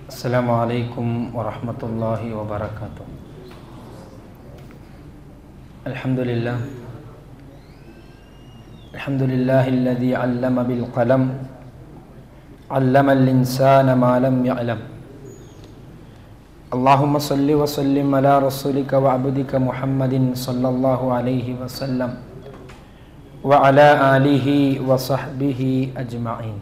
السلام عليكم ورحمة الله وبركاته الحمد لله الحمد لله الذي علم بالقلم علم الإنسان ما لم يعلم اللهم صل وسلم على رسولك وعبدك محمد صلى الله عليه وسلم وعلى آله وصحبه أجمعين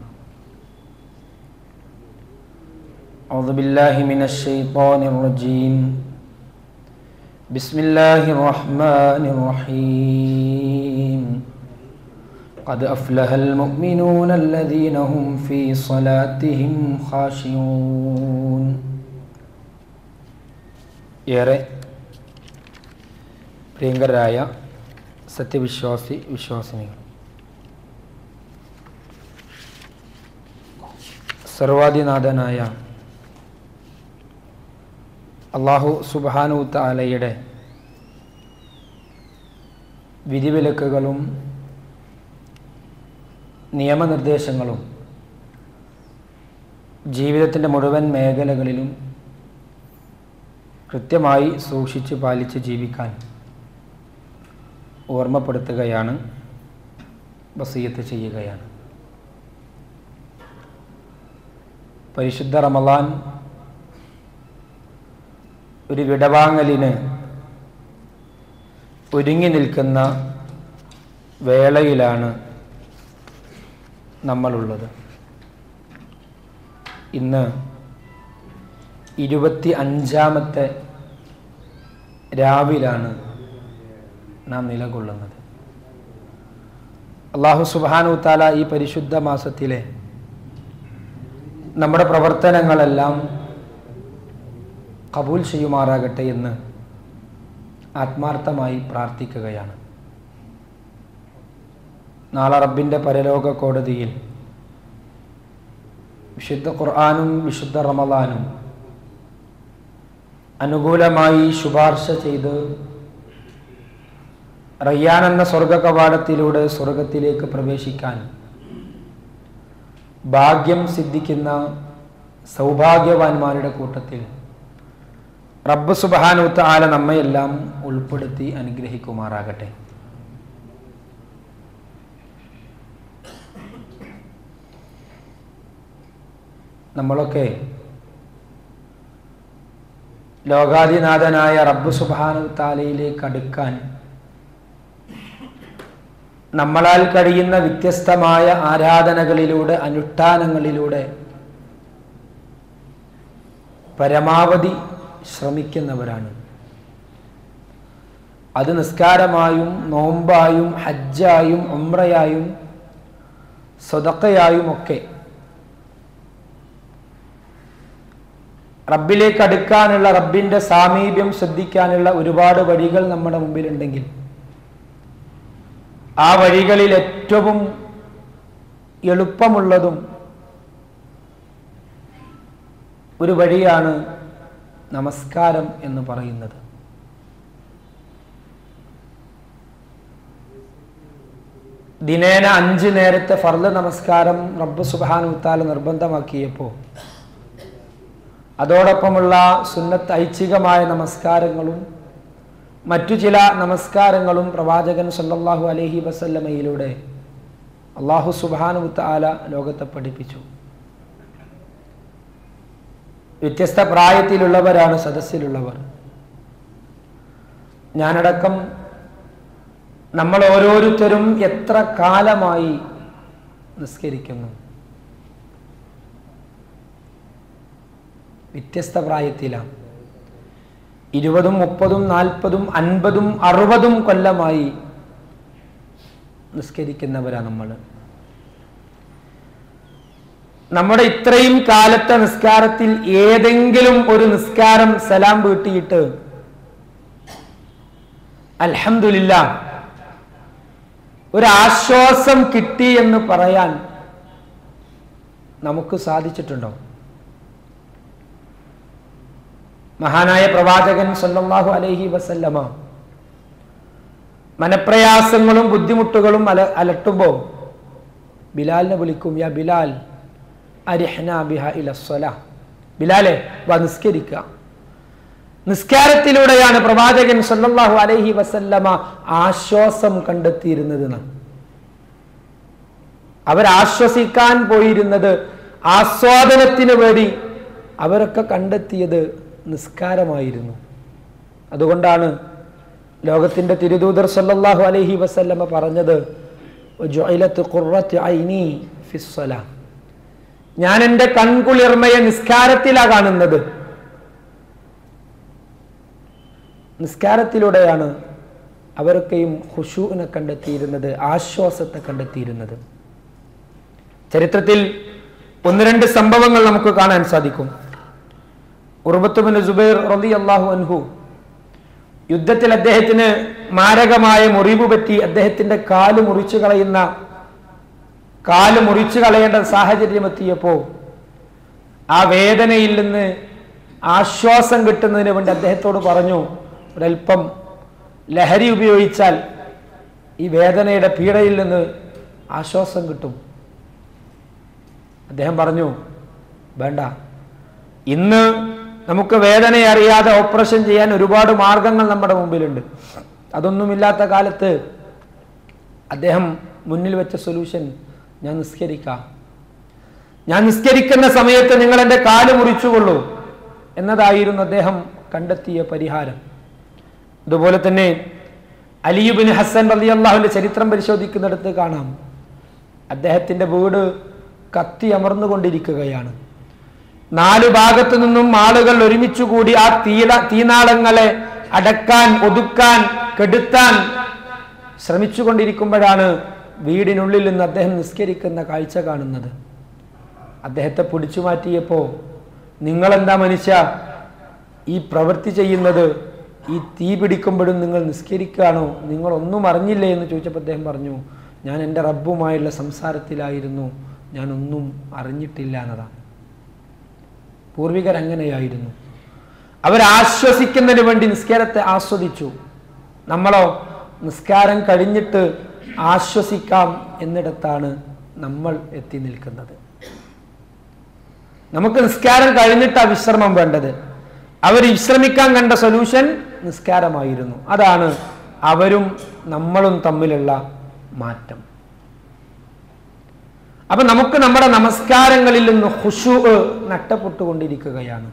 أعوذ بالله من الشيطان الرجيم بسم الله الرحمن الرحيم قد أفلح المؤمنون الذين هم في صلاتهم خاشعون ഏറെ പ്രിയങ്കരായ സത്യവിശ്വാസി വിശ്വാസിനികൾ സർവാധിനാഥനായ അള്ളാഹു സുബാനു താലയുടെ വിധിവിലക്കുകളും നിയമനിർദ്ദേശങ്ങളും ജീവിതത്തിൻ്റെ മുഴുവൻ മേഖലകളിലും കൃത്യമായി സൂക്ഷിച്ച് പാലിച്ച് ജീവിക്കാൻ ഓർമ്മപ്പെടുത്തുകയാണ് വസീയത്ത് ചെയ്യുകയാണ് പരിശുദ്ധ റമലാൻ ഒരു വിടവാങ്ങലിന് ഒരുങ്ങി നിൽക്കുന്ന വേളയിലാണ് നമ്മളുള്ളത് ഇന്ന് ഇരുപത്തി അഞ്ചാമത്തെ രാവിലാണ് നാം നിലകൊള്ളുന്നത് അള്ളാഹു സുബാനു താല ഈ പരിശുദ്ധ മാസത്തിലെ നമ്മുടെ പ്രവർത്തനങ്ങളെല്ലാം കബൂൽ ചെയ്യുമാറാകട്ടെ എന്ന് ആത്മാർത്ഥമായി പ്രാർത്ഥിക്കുകയാണ് നാളെ റബ്ബിൻ്റെ പരലോക കോടതിയിൽ വിശുദ്ധ ഖുർആാനും വിശുദ്ധ റമലാനും അനുകൂലമായി ശുപാർശ ചെയ്ത് റയ്യാൻ എന്ന സ്വർഗ കവാടത്തിലൂടെ സ്വർഗത്തിലേക്ക് പ്രവേശിക്കാൻ ഭാഗ്യം സിദ്ധിക്കുന്ന സൗഭാഗ്യവാന്മാരുടെ കൂട്ടത്തിൽ റബ്ബ് സുബാനുത്ത ആല നമ്മയെല്ലാം ഉൾപ്പെടുത്തി അനുഗ്രഹിക്കുമാറാകട്ടെ നമ്മളൊക്കെ ലോകാധിനാഥനായ റബ്ബ് സുബാനു താലയിലേക്ക് അടുക്കാൻ നമ്മളാൽ കഴിയുന്ന വ്യത്യസ്തമായ ആരാധനകളിലൂടെ അനുഷ്ഠാനങ്ങളിലൂടെ പരമാവധി ശ്രമിക്കുന്നവരാണ് അത് നിസ്കാരമായും നോമ്പായും ഹജ്ജായും ഉമ്രയായും സ്വതക്കയായും ഒക്കെ റബ്ബിലേക്ക് അടുക്കാനുള്ള റബ്ബിന്റെ സാമീപ്യം ശ്രദ്ധിക്കാനുള്ള ഒരുപാട് വഴികൾ നമ്മുടെ മുമ്പിലുണ്ടെങ്കിൽ ആ വഴികളിൽ ഏറ്റവും എളുപ്പമുള്ളതും ഒരു വഴിയാണ് നമസ്കാരം എന്ന് പറയുന്നത് ദിനേന അഞ്ച് നേരത്തെ ഫർദ് നമസ്കാരം റബ്ബ് സുബാനുത്താല നിർബന്ധമാക്കിയപ്പോൾ അതോടൊപ്പമുള്ള സുന്നത്ത് ഐച്ഛികമായ നമസ്കാരങ്ങളും മറ്റു ചില നമസ്കാരങ്ങളും പ്രവാചകൻ സല്ലല്ലാഹു അലൈഹി വസല്ലമയിലൂടെ അള്ളാഹു സുബാനുത്ത ആല ലോകത്തെ പഠിപ്പിച്ചു വ്യത്യസ്ത പ്രായത്തിലുള്ളവരാണ് സദസ്സിലുള്ളവർ ഞാനടക്കം നമ്മൾ ഓരോരുത്തരും എത്ര കാലമായി നിസ്കരിക്കുന്നു വ്യത്യസ്ത പ്രായത്തിലാണ് ഇരുപതും മുപ്പതും നാൽപ്പതും അൻപതും അറുപതും കൊല്ലമായി നിസ്കരിക്കുന്നവരാണ് നമ്മൾ നമ്മുടെ ഇത്രയും കാലത്തെ നിസ്കാരത്തിൽ ഏതെങ്കിലും ഒരു നിസ്കാരം സലാം വീട്ടിയിട്ട് അൽഹമില്ല ഒരു ആശ്വാസം കിട്ടി എന്ന് പറയാൻ നമുക്ക് സാധിച്ചിട്ടുണ്ടോ മഹാനായ പ്രവാചകൻ സല്ലല്ലാഹു അലൈഹി വസല്ലമ മനപ്രയാസങ്ങളും ബുദ്ധിമുട്ടുകളും അല അലട്ടുമ്പോൾ ബിലാലിനെ വിളിക്കും യാ ബിലാൽ അരിഹ്ന ബിഹ ഇലസ്വല ബിലാലെ വാ നിസ്കരിക്കുക നിസ്കാരത്തിലൂടെയാണ് പ്രവാചകൻ സല്ലല്ലാഹു അലൈഹി വസല്ലമ ആശ്വാസം കണ്ടെത്തിയിരുന്നത് നാം അവരാശ്വസിക്കാൻ പോയിരുന്നത് ആസ്വാദനത്തിന് വേണ്ടി അവരൊക്കെ കണ്ടെത്തിയത് നിസ്കാരമായിരുന്നു അതുകൊണ്ടാണ് ലോകത്തിന്റെ തിരുദൂതർ സല്ലല്ലാഹു അലൈഹി വസല്ലമ പറഞ്ഞത് "വജുഇലത്ത് ഖുർറത്ത് ഐനി ഫിസ്സലാ." ഞാൻ എൻ്റെ കൺകുളിർമയെ നിസ്കാരത്തിലാ കാണുന്നത് നിസ്കാരത്തിലൂടെയാണ് അവരൊക്കെയും ഹുഷൂവിനെ കണ്ടെത്തിയിരുന്നത് ആശ്വാസത്തെ കണ്ടെത്തിയിരുന്നത് ചരിത്രത്തിൽ ഒന്ന് രണ്ട് സംഭവങ്ങൾ നമുക്ക് കാണാൻ സാധിക്കും ഉർബത്തുബിൻ ജുബൈർ റലി അള്ളാഹു അൻഹു യുദ്ധത്തിൽ അദ്ദേഹത്തിന് മാരകമായ മുറിവ് പറ്റി അദ്ദേഹത്തിന്റെ കാല് മുറിച്ചു കളയുന്ന കാല് മുറിച്ചു കളയേണ്ട സാഹചര്യം എത്തിയപ്പോൾ ആ വേദനയിൽ നിന്ന് ആശ്വാസം കിട്ടുന്നതിന് വേണ്ടി അദ്ദേഹത്തോട് പറഞ്ഞു ഒരൽപ്പം ലഹരി ഉപയോഗിച്ചാൽ ഈ വേദനയുടെ പീഡയിൽ നിന്ന് ആശ്വാസം കിട്ടും അദ്ദേഹം പറഞ്ഞു വേണ്ട ഇന്ന് നമുക്ക് വേദന അറിയാതെ ഓപ്പറേഷൻ ചെയ്യാൻ ഒരുപാട് മാർഗങ്ങൾ നമ്മുടെ മുമ്പിലുണ്ട് അതൊന്നുമില്ലാത്ത കാലത്ത് അദ്ദേഹം മുന്നിൽ വെച്ച സൊല്യൂഷൻ ഞാൻ നിസ്കരിക്കാം ഞാൻ നിസ്കരിക്കുന്ന സമയത്ത് നിങ്ങൾ എൻ്റെ കാല് മുറിച്ചുകൊള്ളൂ എന്നതായിരുന്നു അദ്ദേഹം കണ്ടെത്തിയ പരിഹാരം അതുപോലെ തന്നെ അലിയുബിൻ ഹസൻ അലി അള്ളാഹുവിന്റെ ചരിത്രം പരിശോധിക്കുന്നിടത്ത് കാണാം അദ്ദേഹത്തിന്റെ വീട് കത്തി അമർന്നുകൊണ്ടിരിക്കുകയാണ് നാലു ഭാഗത്തു നിന്നും ആളുകൾ ഒരുമിച്ചു കൂടി ആ തീല തീനാളങ്ങളെ അടക്കാൻ ഒതുക്കാൻ കെടുത്താൻ ശ്രമിച്ചുകൊണ്ടിരിക്കുമ്പോഴാണ് വീടിനുള്ളിൽ നിന്ന് അദ്ദേഹം നിസ്കരിക്കുന്ന കാഴ്ച കാണുന്നത് അദ്ദേഹത്തെ പിടിച്ചു മാറ്റിയപ്പോ നിങ്ങളെന്താ മനുഷ്യ ഈ പ്രവൃത്തി ചെയ്യുന്നത് ഈ തീ പിടിക്കുമ്പോഴും നിങ്ങൾ നിസ്കരിക്കുകയാണോ നിങ്ങൾ ഒന്നും അറിഞ്ഞില്ലേ എന്ന് ചോദിച്ചപ്പോൾ അദ്ദേഹം പറഞ്ഞു ഞാൻ എൻ്റെ റബ്ബുമായുള്ള സംസാരത്തിലായിരുന്നു ഞാനൊന്നും അറിഞ്ഞിട്ടില്ല എന്നതാണ് പൂർവികർ അങ്ങനെയായിരുന്നു അവരാശ്വസിക്കുന്നതിന് വേണ്ടി നിസ്കാരത്തെ ആസ്വദിച്ചു നമ്മളോ നിസ്കാരം കഴിഞ്ഞിട്ട് ആശ്വസിക്കാം എന്നിടത്താണ് നമ്മൾ എത്തി നിൽക്കുന്നത് നമുക്ക് നിസ്കാരം കഴിഞ്ഞിട്ടാ വിശ്രമം വേണ്ടത് അവർ വിശ്രമിക്കാൻ കണ്ട സൊല്യൂഷൻ നിസ്കാരമായിരുന്നു അതാണ് അവരും നമ്മളും തമ്മിലുള്ള മാറ്റം അപ്പൊ നമുക്ക് നമ്മുടെ നമസ്കാരങ്ങളിൽ നിന്ന് ഹുഷു നഷ്ടപ്പെട്ടുകൊണ്ടിരിക്കുകയാണ്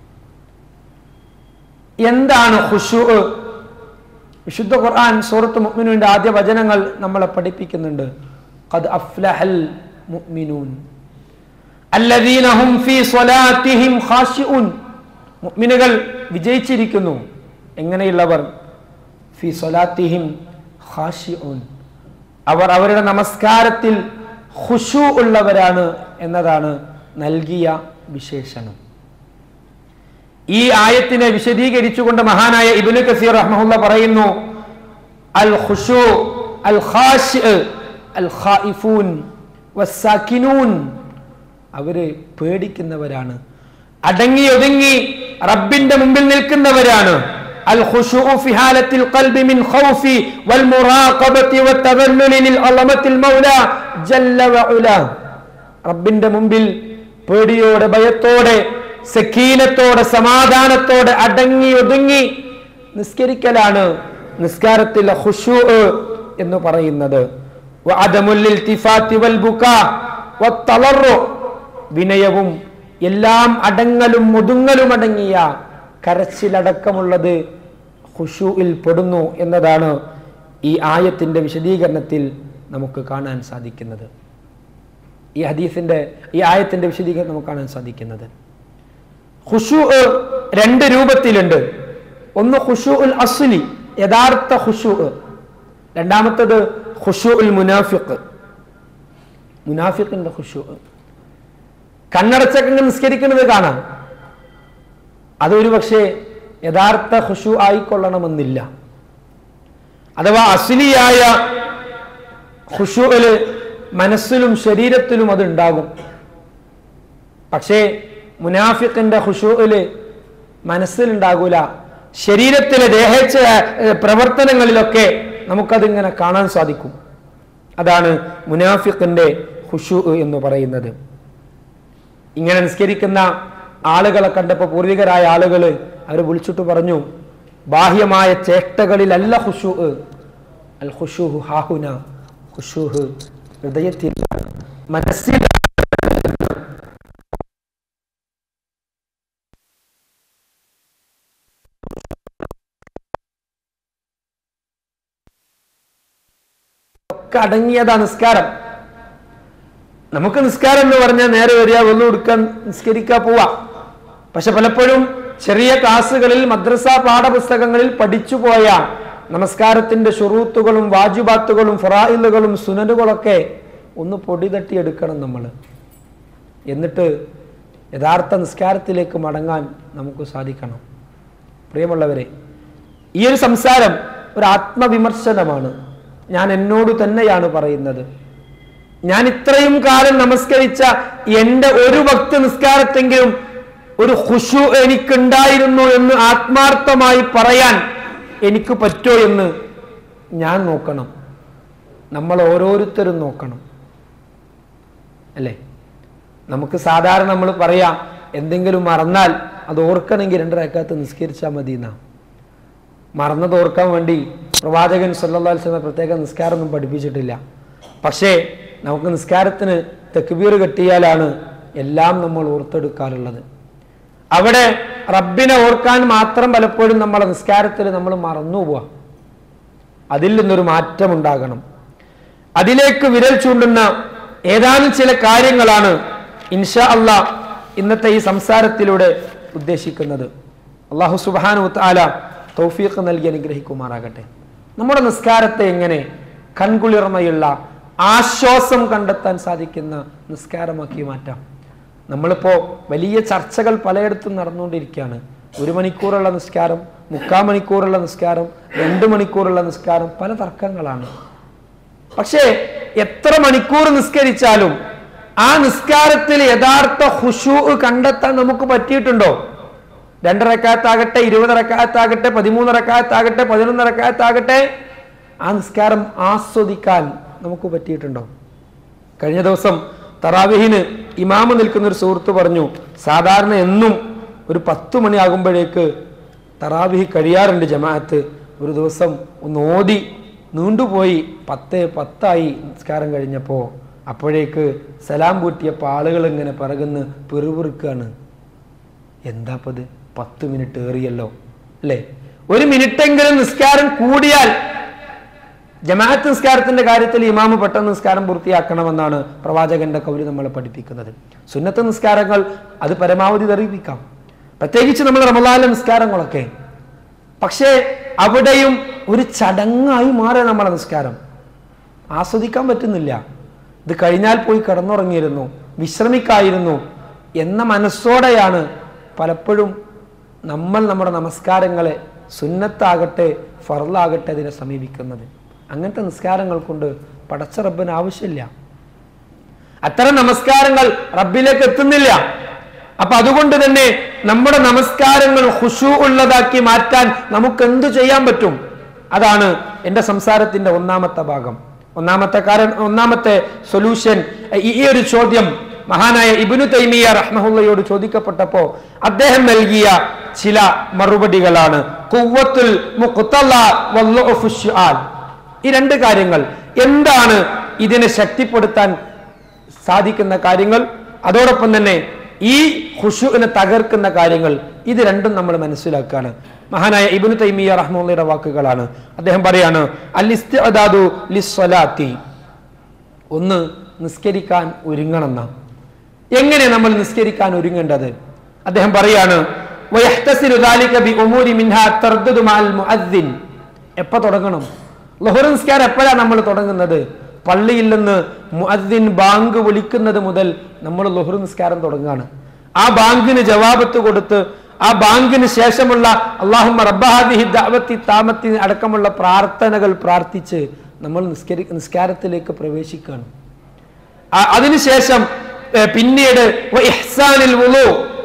എന്താണ് ഹുഷു വിശുദ്ധ ഖുർആൻ സൂറത്ത് മുഅ്മിനൂന്റെ ആദ്യ വചനങ്ങൾ നമ്മളെ പഠിപ്പിക്കുന്നുണ്ട് ഖദ് അഫ്ലഹൽ മുഅ്മിനൂൻ അല്ലദീന ഹും ഫീ സ്വലാത്തിഹിം ഖാശിഊൻ മുഅ്മിനുകൾ വിജയിച്ചിരിക്കുന്നു എങ്ങനെയുള്ളവർ ഫി സ്വലാത്തിഹിം ഖാശിഊൻ അവർ അവരുടെ നമസ്കാരത്തിൽ ഖുശൂ ഉള്ളവരാണ് എന്നതാണ് നൽകിയ വിശേഷണം ഈ ആയത്തിനെ വിശദീകരിച്ചുകൊണ്ട് മഹാനായ ഇബ്നു കസീർ റഹ്മഹുല്ല പറയുന്നു അൽ ഖുശൂ അൽ ഖാശി അൽ ഖായിഫൂൻ വസ്സാക്കിനൂൻ അവര് പേടിക്കുന്നവരാണ് അടങ്ങി ഒതുങ്ങി റബ്ബിന്റെ മുമ്പിൽ നിൽക്കുന്നവരാണ് അൽ ഖുശൂഉ ഫി ഹാലത്തിൽ ഖൽബി മിൻ ഖൗഫി വൽ മുറാഖബത്തി വത്തദല്ലുലി ലിൽ അളമത്തിൽ മൗല ജല്ല വഉല റബ്ബിന്റെ മുമ്പിൽ പേടിയോടെ ഭയത്തോടെ സക്കീനത്തോടെ സമാധാനത്തോടെ അടങ്ങി ഒതുങ്ങി നിസ്കരിക്കലാണ് നിസ്കാരത്തിൽ ഖുശൂ എന്ന് പറയുന്നത് വഅദമുൽ ഇൽതിഫാത്തി വൽ ബുകാ വത്തളറു വിനയവും എല്ലാം അടങ്ങലും ഒതുങ്ങലും അടങ്ങിയ കരച്ചിലടക്കമുള്ളത് ഖുഷൂയിൽ പെടുന്നു എന്നതാണ് ഈ ആയത്തിന്റെ വിശദീകരണത്തിൽ നമുക്ക് കാണാൻ സാധിക്കുന്നത് ഈ ഹദീസിന്റെ ഈ ആയത്തിന്റെ വിശദീകരണം നമുക്ക് കാണാൻ സാധിക്കുന്നത് ഖുഷു രണ്ട് രൂപത്തിലുണ്ട് ഒന്ന് ഖുഷു ഉൽ അസ്ലി യഥാർത്ഥ ഖുഷു രണ്ടാമത്തത് ഖുഷു ഉൽ മുനാഫിഖ് മുനാഫിഖിന്റെ ഖുഷു കണ്ണടച്ചക്കങ്ങ് നിസ്കരിക്കുന്നത് കാണാം അതൊരു പക്ഷേ യഥാർത്ഥ ഖുഷു ആയിക്കൊള്ളണമെന്നില്ല അഥവാ അസ്ലിയായ ഖുഷുവില് മനസ്സിലും ശരീരത്തിലും അത് ഉണ്ടാകും പക്ഷേ മുനാഫിഖിന്റെ ഖുഷുവില് മനസ്സിലുണ്ടാകൂല ശരീരത്തിലെ ദേഹച്ച പ്രവർത്തനങ്ങളിലൊക്കെ നമുക്കതിങ്ങനെ കാണാൻ സാധിക്കും അതാണ് മുനാഫിഖിന്റെ ഖുഷു എന്ന് പറയുന്നത് ഇങ്ങനെ നിസ്കരിക്കുന്ന ആളുകളെ കണ്ടപ്പോൾ പൂർവികരായ ആളുകൾ അവർ വിളിച്ചിട്ട് പറഞ്ഞു ബാഹ്യമായ ചേഷ്ടകളിലല്ല ഹുഷു അൽ ഹുഷുഹു ഹാഹുന ഹുഷുഹ് ഹൃദയത്തിൽ മനസ്സിൽ ഒക്കെ അടങ്ങിയതാ നിസ്കാരം നമുക്ക് നിസ്കാരം എന്ന് പറഞ്ഞാൽ നേരെ വരിക വെള്ളം എടുക്കാൻ നിസ്കരിക്കാൻ പോവാ പക്ഷെ പലപ്പോഴും ചെറിയ ക്ലാസ്സുകളിൽ മദ്രസ പാഠപുസ്തകങ്ങളിൽ പഠിച്ചു പോയ നമസ്കാരത്തിന്റെ ഷുറൂത്തുകളും വാജുബാത്തുകളും ഫറായിലുകളും സുനനുകളൊക്കെ ഒന്ന് പൊടി തട്ടിയെടുക്കണം നമ്മൾ എന്നിട്ട് യഥാർത്ഥ നിസ്കാരത്തിലേക്ക് മടങ്ങാൻ നമുക്ക് സാധിക്കണം പ്രിയമുള്ളവരെ ഈ ഒരു സംസാരം ഒരു ആത്മവിമർശനമാണ് ഞാൻ എന്നോട് തന്നെയാണ് പറയുന്നത് ഞാൻ ഇത്രയും കാലം നമസ്കരിച്ച എൻ്റെ ഒരു ഭക്തി നിസ്കാരത്തെങ്കിലും ഒരു ഹുഷു എനിക്കുണ്ടായിരുന്നു എന്ന് ആത്മാർത്ഥമായി പറയാൻ എനിക്ക് പറ്റോ എന്ന് ഞാൻ നോക്കണം നമ്മൾ ഓരോരുത്തരും നോക്കണം അല്ലേ നമുക്ക് സാധാരണ നമ്മൾ പറയാം എന്തെങ്കിലും മറന്നാൽ അത് ഓർക്കണമെങ്കിൽ രണ്ടരക്കാലത്ത് നിസ്കരിച്ചാൽ മതി എന്നാ മറന്നത് ഓർക്കാൻ വേണ്ടി പ്രവാചകൻ സല്ലല്ലാഹു അലൈഹി വസല്ലം പ്രത്യേക നിസ്കാരമൊന്നും പഠിപ്പിച്ചിട്ടില്ല പക്ഷേ നമുക്ക് നിസ്കാരത്തിന് തെക്കുബീർ കെട്ടിയാലാണ് എല്ലാം നമ്മൾ ഓർത്തെടുക്കാറുള്ളത് അവിടെ റബ്ബിനെ ഓർക്കാൻ മാത്രം പലപ്പോഴും നമ്മളെ നിസ്കാരത്തിൽ നമ്മൾ മറന്നു പോവാ അതിൽ നിന്നൊരു മാറ്റം ഉണ്ടാകണം അതിലേക്ക് വിരൽ ചൂണ്ടുന്ന ഏതാനും ചില കാര്യങ്ങളാണ് ഇൻഷാ അള്ളാ ഇന്നത്തെ ഈ സംസാരത്തിലൂടെ ഉദ്ദേശിക്കുന്നത് അള്ളാഹു സുബാനു താല തൗഫീഖ് നൽകി അനുഗ്രഹിക്കുമാറാകട്ടെ നമ്മുടെ നിസ്കാരത്തെ എങ്ങനെ കൺകുളിർമയുള്ള ആശ്വാസം കണ്ടെത്താൻ സാധിക്കുന്ന നിസ്കാരമാക്കി മാറ്റാം നമ്മളിപ്പോ വലിയ ചർച്ചകൾ പലയിടത്തും നടന്നുകൊണ്ടിരിക്കുകയാണ് ഒരു മണിക്കൂറുള്ള നിസ്കാരം മുക്കാൽ മണിക്കൂറുള്ള നിസ്കാരം രണ്ട് മണിക്കൂറുള്ള നിസ്കാരം പല തർക്കങ്ങളാണ് പക്ഷേ എത്ര മണിക്കൂർ നിസ്കരിച്ചാലും ആ നിസ്കാരത്തിൽ യഥാർത്ഥ ഹുഷു കണ്ടെത്താൻ നമുക്ക് പറ്റിയിട്ടുണ്ടോ രണ്ടരക്കാലത്താകട്ടെ ഇരുപതരക്കാലത്താകട്ടെ പതിമൂന്ന് റക്കാലത്താകട്ടെ പതിനൊന്ന് റക്കാലത്താകട്ടെ ആ നിസ്കാരം ആസ്വദിക്കാൻ നമുക്ക് പറ്റിയിട്ടുണ്ടോ കഴിഞ്ഞ ദിവസം തറാവിഹിന് ഇമാമ് നിൽക്കുന്ന ഒരു സുഹൃത്ത് പറഞ്ഞു സാധാരണ എന്നും ഒരു പത്ത് മണിയാകുമ്പോഴേക്ക് തറാവിഹി കഴിയാറുണ്ട് ജമാഅത്ത് ഒരു ദിവസം ഒന്ന് ഓതി നീണ്ടുപോയി പത്ത് പത്തായി നിസ്കാരം കഴിഞ്ഞപ്പോൾ അപ്പോഴേക്ക് സലാം പൂട്ടിയപ്പോൾ ആളുകൾ ഇങ്ങനെ പിറകുന്ന് പെറുപിറുക്കാണ് എന്താപ്പത് പത്ത് മിനിറ്റ് ഏറിയല്ലോ അല്ലേ ഒരു മിനിറ്റെങ്കിലും നിസ്കാരം കൂടിയാൽ ജമാഅത്ത് നിസ്കാരത്തിന്റെ കാര്യത്തിൽ ഇമാമ് പെട്ടെന്ന് നിസ്കാരം പൂർത്തിയാക്കണമെന്നാണ് പ്രവാചകന്റെ കൗരി നമ്മളെ പഠിപ്പിക്കുന്നത് സുന്നത്ത് നിസ്കാരങ്ങൾ അത് പരമാവധി തെറിയിപ്പിക്കാം പ്രത്യേകിച്ച് നമ്മൾ റമലാല നിസ്കാരങ്ങളൊക്കെ പക്ഷേ അവിടെയും ഒരു ചടങ്ങായി മാറിയ നമ്മളെ നിസ്കാരം ആസ്വദിക്കാൻ പറ്റുന്നില്ല ഇത് കഴിഞ്ഞാൽ പോയി കിടന്നുറങ്ങിയിരുന്നു വിശ്രമിക്കായിരുന്നു എന്ന മനസ്സോടെയാണ് പലപ്പോഴും നമ്മൾ നമ്മുടെ നമസ്കാരങ്ങളെ സുന്നത്താകട്ടെ ഫറലാകട്ടെ അതിനെ സമീപിക്കുന്നത് അങ്ങനത്തെ നിസ്കാരങ്ങൾ കൊണ്ട് പടച്ച റബ്ബിന് ആവശ്യമില്ല അത്തരം നമസ്കാരങ്ങൾ റബ്ബിലേക്ക് എത്തുന്നില്ല അപ്പൊ അതുകൊണ്ട് തന്നെ നമ്മുടെ നമസ്കാരങ്ങൾ ഹുഷു ഉള്ളതാക്കി മാറ്റാൻ നമുക്ക് എന്തു ചെയ്യാൻ പറ്റും അതാണ് എന്റെ സംസാരത്തിന്റെ ഒന്നാമത്തെ ഭാഗം ഒന്നാമത്തെ കാരണം ഒന്നാമത്തെ സൊല്യൂഷൻ ഈ ഈ ഒരു ചോദ്യം മഹാനായ ഇബിനു തൈമിയ റഹ്മഹുള്ളയോട് ചോദിക്കപ്പെട്ടപ്പോ അദ്ദേഹം നൽകിയ ചില മറുപടികളാണ് ഖുവ്വത്തുൽ മുഖ്തല വല്ലുഉഫു ശുആൽ. ഈ രണ്ട് കാര്യങ്ങൾ എന്താണ് ഇതിനെ ശക്തിപ്പെടുത്താൻ സാധിക്കുന്ന കാര്യങ്ങൾ അതോടൊപ്പം തന്നെ ഈ ഹുഷുവിനെ തകർക്കുന്ന കാര്യങ്ങൾ ഇത് രണ്ടും നമ്മൾ മനസ്സിലാക്കാണ് മഹാനായ ഇബ്നു തൈമിയ റഹ്മുള്ളയുടെ വാക്കുകളാണ് അദ്ദേഹം പറയാണ് അലിസ്തു ലിസ്വലാത്തി ഒന്ന് നിസ്കരിക്കാൻ ഒരുങ്ങണമെന്ന എങ്ങനെ നമ്മൾ നിസ്കരിക്കാൻ ഒരുങ്ങേണ്ടത് അദ്ദേഹം പറയാണ് വയഹ്തസിലു ذلك بأمور منها التردد مع المؤذن എപ്പോ തുടങ്ങണം ലഹുർ നിസ്കാരം എപ്പോഴാണ് നമ്മൾ തുടങ്ങുന്നത് പള്ളിയിൽ നിന്ന് മുഅദ്ദിൻ ബാങ്ക് വിളിക്കുന്നത് മുതൽ നമ്മൾ ലഹുർ നിസ്കാരം തുടങ്ങുകയാണ് ആ ബാങ്കിന് ജവാബത്ത് കൊടുത്ത് ആ ബാങ്കിന് ശേഷമുള്ള അള്ളാഹുമ്മ റബ്ബഹാദിഹി ദഅവത്തി താമത്തി അടക്കമുള്ള പ്രാർത്ഥനകൾ പ്രാർത്ഥിച്ച് നമ്മൾ നിസ്കരി നിസ്കാരത്തിലേക്ക് പ്രവേശിക്കുകയാണ് ആ- അതിനുശേഷം ഏ, പിന്നീട് വ ഇഹ്സാനിൽ വുളു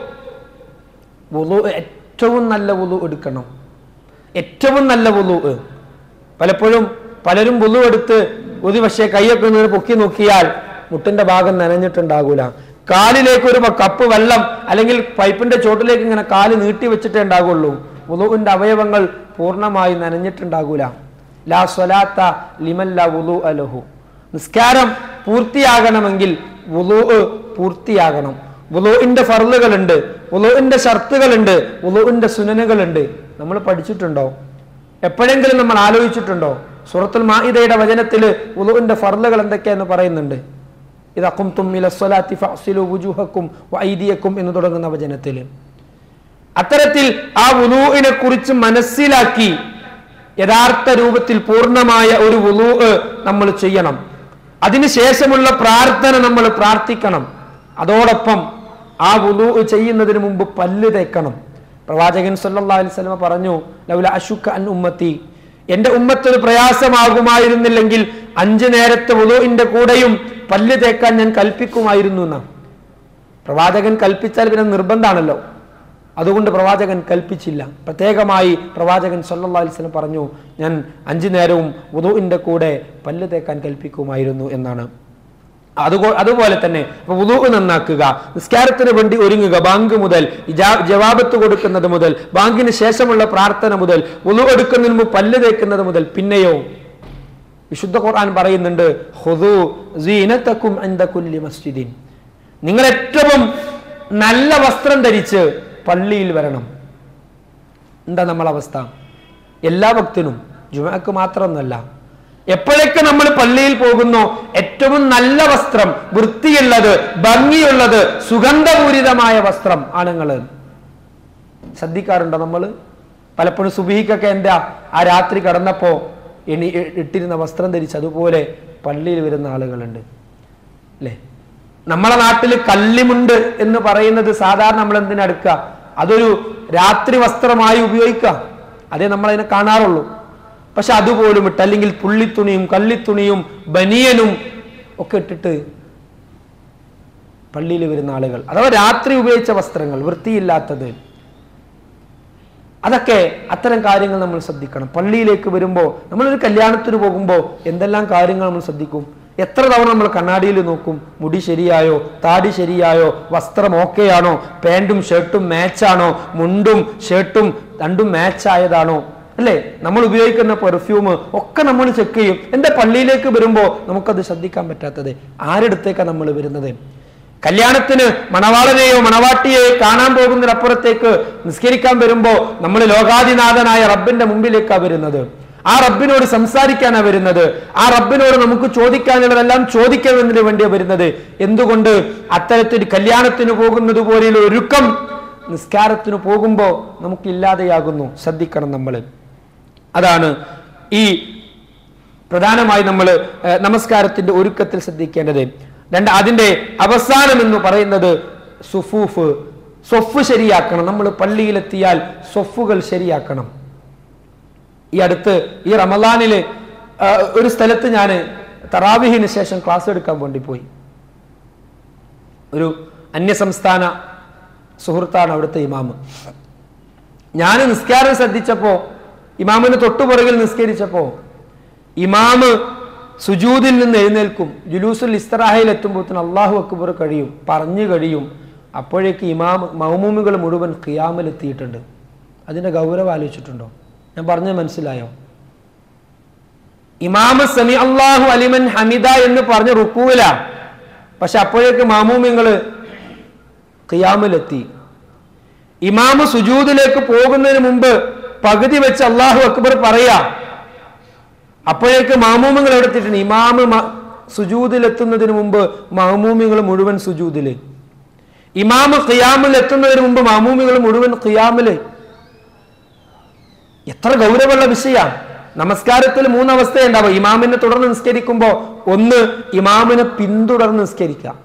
വുളു ഏറ്റവും നല്ല വുളു എടുക്കണം ഏറ്റവും നല്ല വുളു പലപ്പോഴും പലരും വുളു എടുത്ത് ഒരു പക്ഷേ കൈയൊക്കെ ഒന്ന് പൊക്കി നോക്കിയാൽ മുട്ടിന്റെ ഭാഗം നനഞ്ഞിട്ടുണ്ടാകൂല കാലിലേക്ക് ഒരു കപ്പ് വെള്ളം അല്ലെങ്കിൽ പൈപ്പിന്റെ ചോട്ടിലേക്ക് ഇങ്ങനെ കാല് നീട്ടി വെച്ചിട്ടേ ഉണ്ടാകുള്ളൂ വുളുവിന്റെ അവയവങ്ങൾ പൂർണ്ണമായി നനഞ്ഞിട്ടുണ്ടാകൂല ലാ സ്വലാത്ത ലിമല്ല വുളു അലഹു നിസ്കാരം പൂർത്തിയാകണമെങ്കിൽ വുളു പൂർത്തിയാകണം വുളുവിന്റെ ഫർളുകളുണ്ട് വുളുവിന്റെ ഷർത്തുകളുണ്ട് വുളുവിന്റെ സുനനുകളുണ്ട് നമ്മൾ പഠിച്ചിട്ടുണ്ടോ എപ്പോഴെങ്കിലും നമ്മൾ ആലോചിച്ചിട്ടുണ്ടോ സൂറത്തുൽ മാഇദയുടെ വചനത്തിൽ വുളുവിന്റെ ഫർളുകൾ എന്തൊക്കെയെന്ന് പറയുന്നുണ്ട് ഇത് അക്കുംതും ഇലസ്വലാത്തി ഫഅ്സിലു വുജൂഹക്കും വൈദിയക്കും എന്ന് തുടങ്ങുന്ന വചനത്തിൽ അത്തരത്തിൽ ആ വുലൂഇനെ കുറിച്ച് മനസ്സിലാക്കി യഥാർത്ഥ രൂപത്തിൽ പൂർണ്ണമായ ഒരു വുലൂ നമ്മൾ ചെയ്യണം അതിനുശേഷമുള്ള പ്രാർത്ഥന നമ്മൾ പ്രാർത്ഥിക്കണം അതോടൊപ്പം ആ വുലൂ ചെയ്യുന്നതിന് മുമ്പ് പല്ല് തേക്കണം പ്രവാചകൻ സല്ലല്ലാഹു അലൈഹി വസല്ലമ പറഞ്ഞു ലൗല അശുക്ക അൻ ഉമ്മത്തി എന്റെ ഉമ്മത്തൊരു പ്രയാസമാകുമായിരുന്നില്ലെങ്കിൽ അഞ്ചു നേരത്തെ വുളുവിന്റെ കൂടെയും പല്ല് തേക്കാൻ ഞാൻ കൽപ്പിക്കുമായിരുന്നു എന്നാ പ്രവാചകൻ കൽപ്പിച്ചാൽ പിന്നെ നിർബന്ധമാണല്ലോ അതുകൊണ്ട് പ്രവാചകൻ കൽപ്പിച്ചില്ല പ്രത്യേകമായി പ്രവാചകൻ സല്ലല്ലാഹു അലൈഹി വസല്ലം പറഞ്ഞു ഞാൻ അഞ്ചു നേരവും വുളുവിന്റെ കൂടെ പല്ല് തേക്കാൻ കൽപ്പിക്കുമായിരുന്നു എന്നാണ് അതുപോ അതുപോലെ തന്നെ വുളു നന്നാക്കുക നിസ്കാരത്തിന് വേണ്ടി ഒരുങ്ങുക ബാങ്ക് മുതൽ ഇജാ- ജവാബത്ത് കൊടുക്കുന്നത് മുതൽ ബാങ്കിന് ശേഷമുള്ള പ്രാർത്ഥന മുതൽ വുളു എടുക്കുന്നതിന് മുമ്പ് പല്ല് തേക്കുന്നത് മുതൽ പിന്നെയോ വിശുദ്ധ ഖുർആൻ പറയുന്നുണ്ട് ഹുദു സീനത്തക്കും അൻദ കുല്ലി മസ്ജിദിൻ നിങ്ങൾ ഏറ്റവും നല്ല വസ്ത്രം ധരിച്ച് പള്ളിയിൽ വരണം എന്താ നമ്മളെ അവസ്ഥ എല്ലാ ഭക്തനും ജുമക്ക് മാത്രമൊന്നല്ല എപ്പോഴൊക്കെ നമ്മൾ പള്ളിയിൽ പോകുന്നോ ഏറ്റവും നല്ല വസ്ത്രം വൃത്തിയുള്ളത് ഭംഗിയുള്ളത് സുഗന്ധപൂരിതമായ വസ്ത്രം ആണുങ്ങള് ശ്രദ്ധിക്കാറുണ്ടോ നമ്മൾ പലപ്പോഴും സുബീക്കൊക്കെ എന്താ ആ രാത്രി കടന്നപ്പോ എണി ഇ- ഇട്ടിരുന്ന വസ്ത്രം ധരിച്ച് അതുപോലെ പള്ളിയിൽ വരുന്ന ആളുകളുണ്ട് അല്ലേ നമ്മളെ നാട്ടിൽ കല്ലിമുണ്ട് എന്ന് പറയുന്നത് സാധാരണ നമ്മൾ എന്തിനെടുക്കുക അതൊരു രാത്രി വസ്ത്രമായി ഉപയോഗിക്കാം അതേ നമ്മൾ അതിനെ കാണാറുള്ളൂ പക്ഷെ അതുപോലും ഇട്ട് അല്ലെങ്കിൽ പുള്ളിത്തുണിയും കള്ളിത്തുണിയും ബനിയനും ഒക്കെ ഇട്ടിട്ട് പള്ളിയിൽ വരുന്ന ആളുകൾ അഥവാ രാത്രി ഉപയോഗിച്ച വസ്ത്രങ്ങൾ വൃത്തിയില്ലാത്തത് അതൊക്കെ അത്തരം കാര്യങ്ങൾ നമ്മൾ ശ്രദ്ധിക്കണം പള്ളിയിലേക്ക് വരുമ്പോൾ നമ്മളൊരു കല്യാണത്തിന് പോകുമ്പോൾ എന്തെല്ലാം കാര്യങ്ങൾ നമ്മൾ ശ്രദ്ധിക്കും എത്ര തവണ നമ്മൾ കണ്ണാടിയിൽ നോക്കും മുടി ശരിയായോ താടി ശരിയായോ വസ്ത്രം ഓക്കെയാണോ പാൻറ്റും ഷർട്ടും മാച്ചാണോ മുണ്ടും ഷർട്ടും രണ്ടും മാച്ച് ആയതാണോ അല്ലേ നമ്മൾ ഉപയോഗിക്കുന്ന പെർഫ്യൂം ഒക്കെ നമ്മൾ ചെക്ക് ചെയ്യും എന്താ പള്ളിയിലേക്ക് വരുമ്പോൾ നമുക്കത് ശ്രദ്ധിക്കാൻ പറ്റാത്തത് ആരെടുത്തേക്കാണ് നമ്മൾ വരുന്നത് കല്യാണത്തിന് മണവാളനെയോ മണവാട്ടിയെയോ കാണാൻ പോകുന്നതിനപ്പുറത്തേക്ക് നിസ്കരിക്കാൻ വരുമ്പോ നമ്മൾ ലോകാധിനാഥനായ റബ്ബിന്റെ മുമ്പിലേക്കാണ് വരുന്നത് ആ റബ്ബിനോട് സംസാരിക്കാനാ വരുന്നത് ആ റബ്ബിനോട് നമുക്ക് ചോദിക്കാനുള്ളതെല്ലാം ചോദിക്കുന്നതിന് വേണ്ടിയാ വരുന്നത് എന്തുകൊണ്ട് അത്തരത്തിൽ കല്യാണത്തിന് പോകുന്നത് പോലെയുള്ള ഒരുക്കം നിസ്കാരത്തിന് പോകുമ്പോൾ നമുക്ക് ഇല്ലാതെയാകുന്നു ശ്രദ്ധിക്കണം നമ്മൾ അതാണ് ഈ പ്രധാനമായി നമ്മൾ നമസ്കാരത്തിന്റെ ഒരുക്കത്തിൽ ശ്രദ്ധിക്കേണ്ടത് രണ്ട് അതിന്റെ അവസാനം എന്ന് പറയുന്നത് സുഫൂഫ് സ്വഫ് ശരിയാക്കണം നമ്മൾ പള്ളിയിലെത്തിയാൽ സ്വഫുകൾ ശരിയാക്കണം ഈ അടുത്ത് ഈ റമദാനില് ആ, ഒരു സ്ഥലത്ത് ഞാൻ തറാവിഹിന് ശേഷം ക്ലാസ് എടുക്കാൻ വേണ്ടി പോയി ഒരു അന്യസംസ്ഥാന സുഹൃത്താണ് അവിടുത്തെ ഇമാമ് ഞാൻ നിസ്കാരം ശ്രദ്ധിച്ചപ്പോ ഇമാമിന് തൊട്ടുപുറകിൽ നിസ്കരിച്ചപ്പോ ഇമാമ് സുജൂദിൽ നിന്ന് എഴുന്നേൽക്കും ജുലൂസുൽ ഇസ്തറാഹയിൽ എത്തുമ്പോഴത്തേന് അള്ളാഹു അക്ബർ കഴിയും പറഞ്ഞു കഴിയും അപ്പോഴേക്ക് ഇമാം മൗമൂമികൾ മുഴുവൻ ഖിയാമിലെത്തിയിട്ടുണ്ട് അതിന്റെ ഗൗരവം ആലോചിച്ചിട്ടുണ്ടോ ഞാൻ പറഞ്ഞത് മനസ്സിലായോ ഇമാമ സമി അള്ളാഹു അലിമൻ ഹമിദ എന്ന് പറഞ്ഞ റുക്കൂല പക്ഷെ അപ്പോഴേക്ക് മാമൂമിങ്ങള് ഖിയാമിലെത്തി ഇമാമ് സുജൂദിലേക്ക് പോകുന്നതിന് മുമ്പ് പകുതി വെച്ച് അള്ളാഹു അക്ബർ പറയാ അപ്പോഴേക്ക് മാമൂമിങ്ങൾ എടുത്തിട്ടുണ്ട് ഇമാമ് മ- സുജൂദിലെത്തുന്നതിന് മുമ്പ് മാമൂമികൾ മുഴുവൻ സുജൂദില് ഇമാമ് ഖിയാമിൽ എത്തുന്നതിന് മുമ്പ് മാമൂമികൾ മുഴുവൻ ഖിയാമില് എത്ര ഗൗരവമുള്ള വിഷയ നമസ്കാരത്തിൽ മൂന്നവസ്ഥയുണ്ടാവും ഇമാമിനെ തുടർന്ന് നിസ്കരിക്കുമ്പോ ഒന്ന് ഇമാമിനെ പിന്തുടർന്ന് നിസ്കരിക്കാം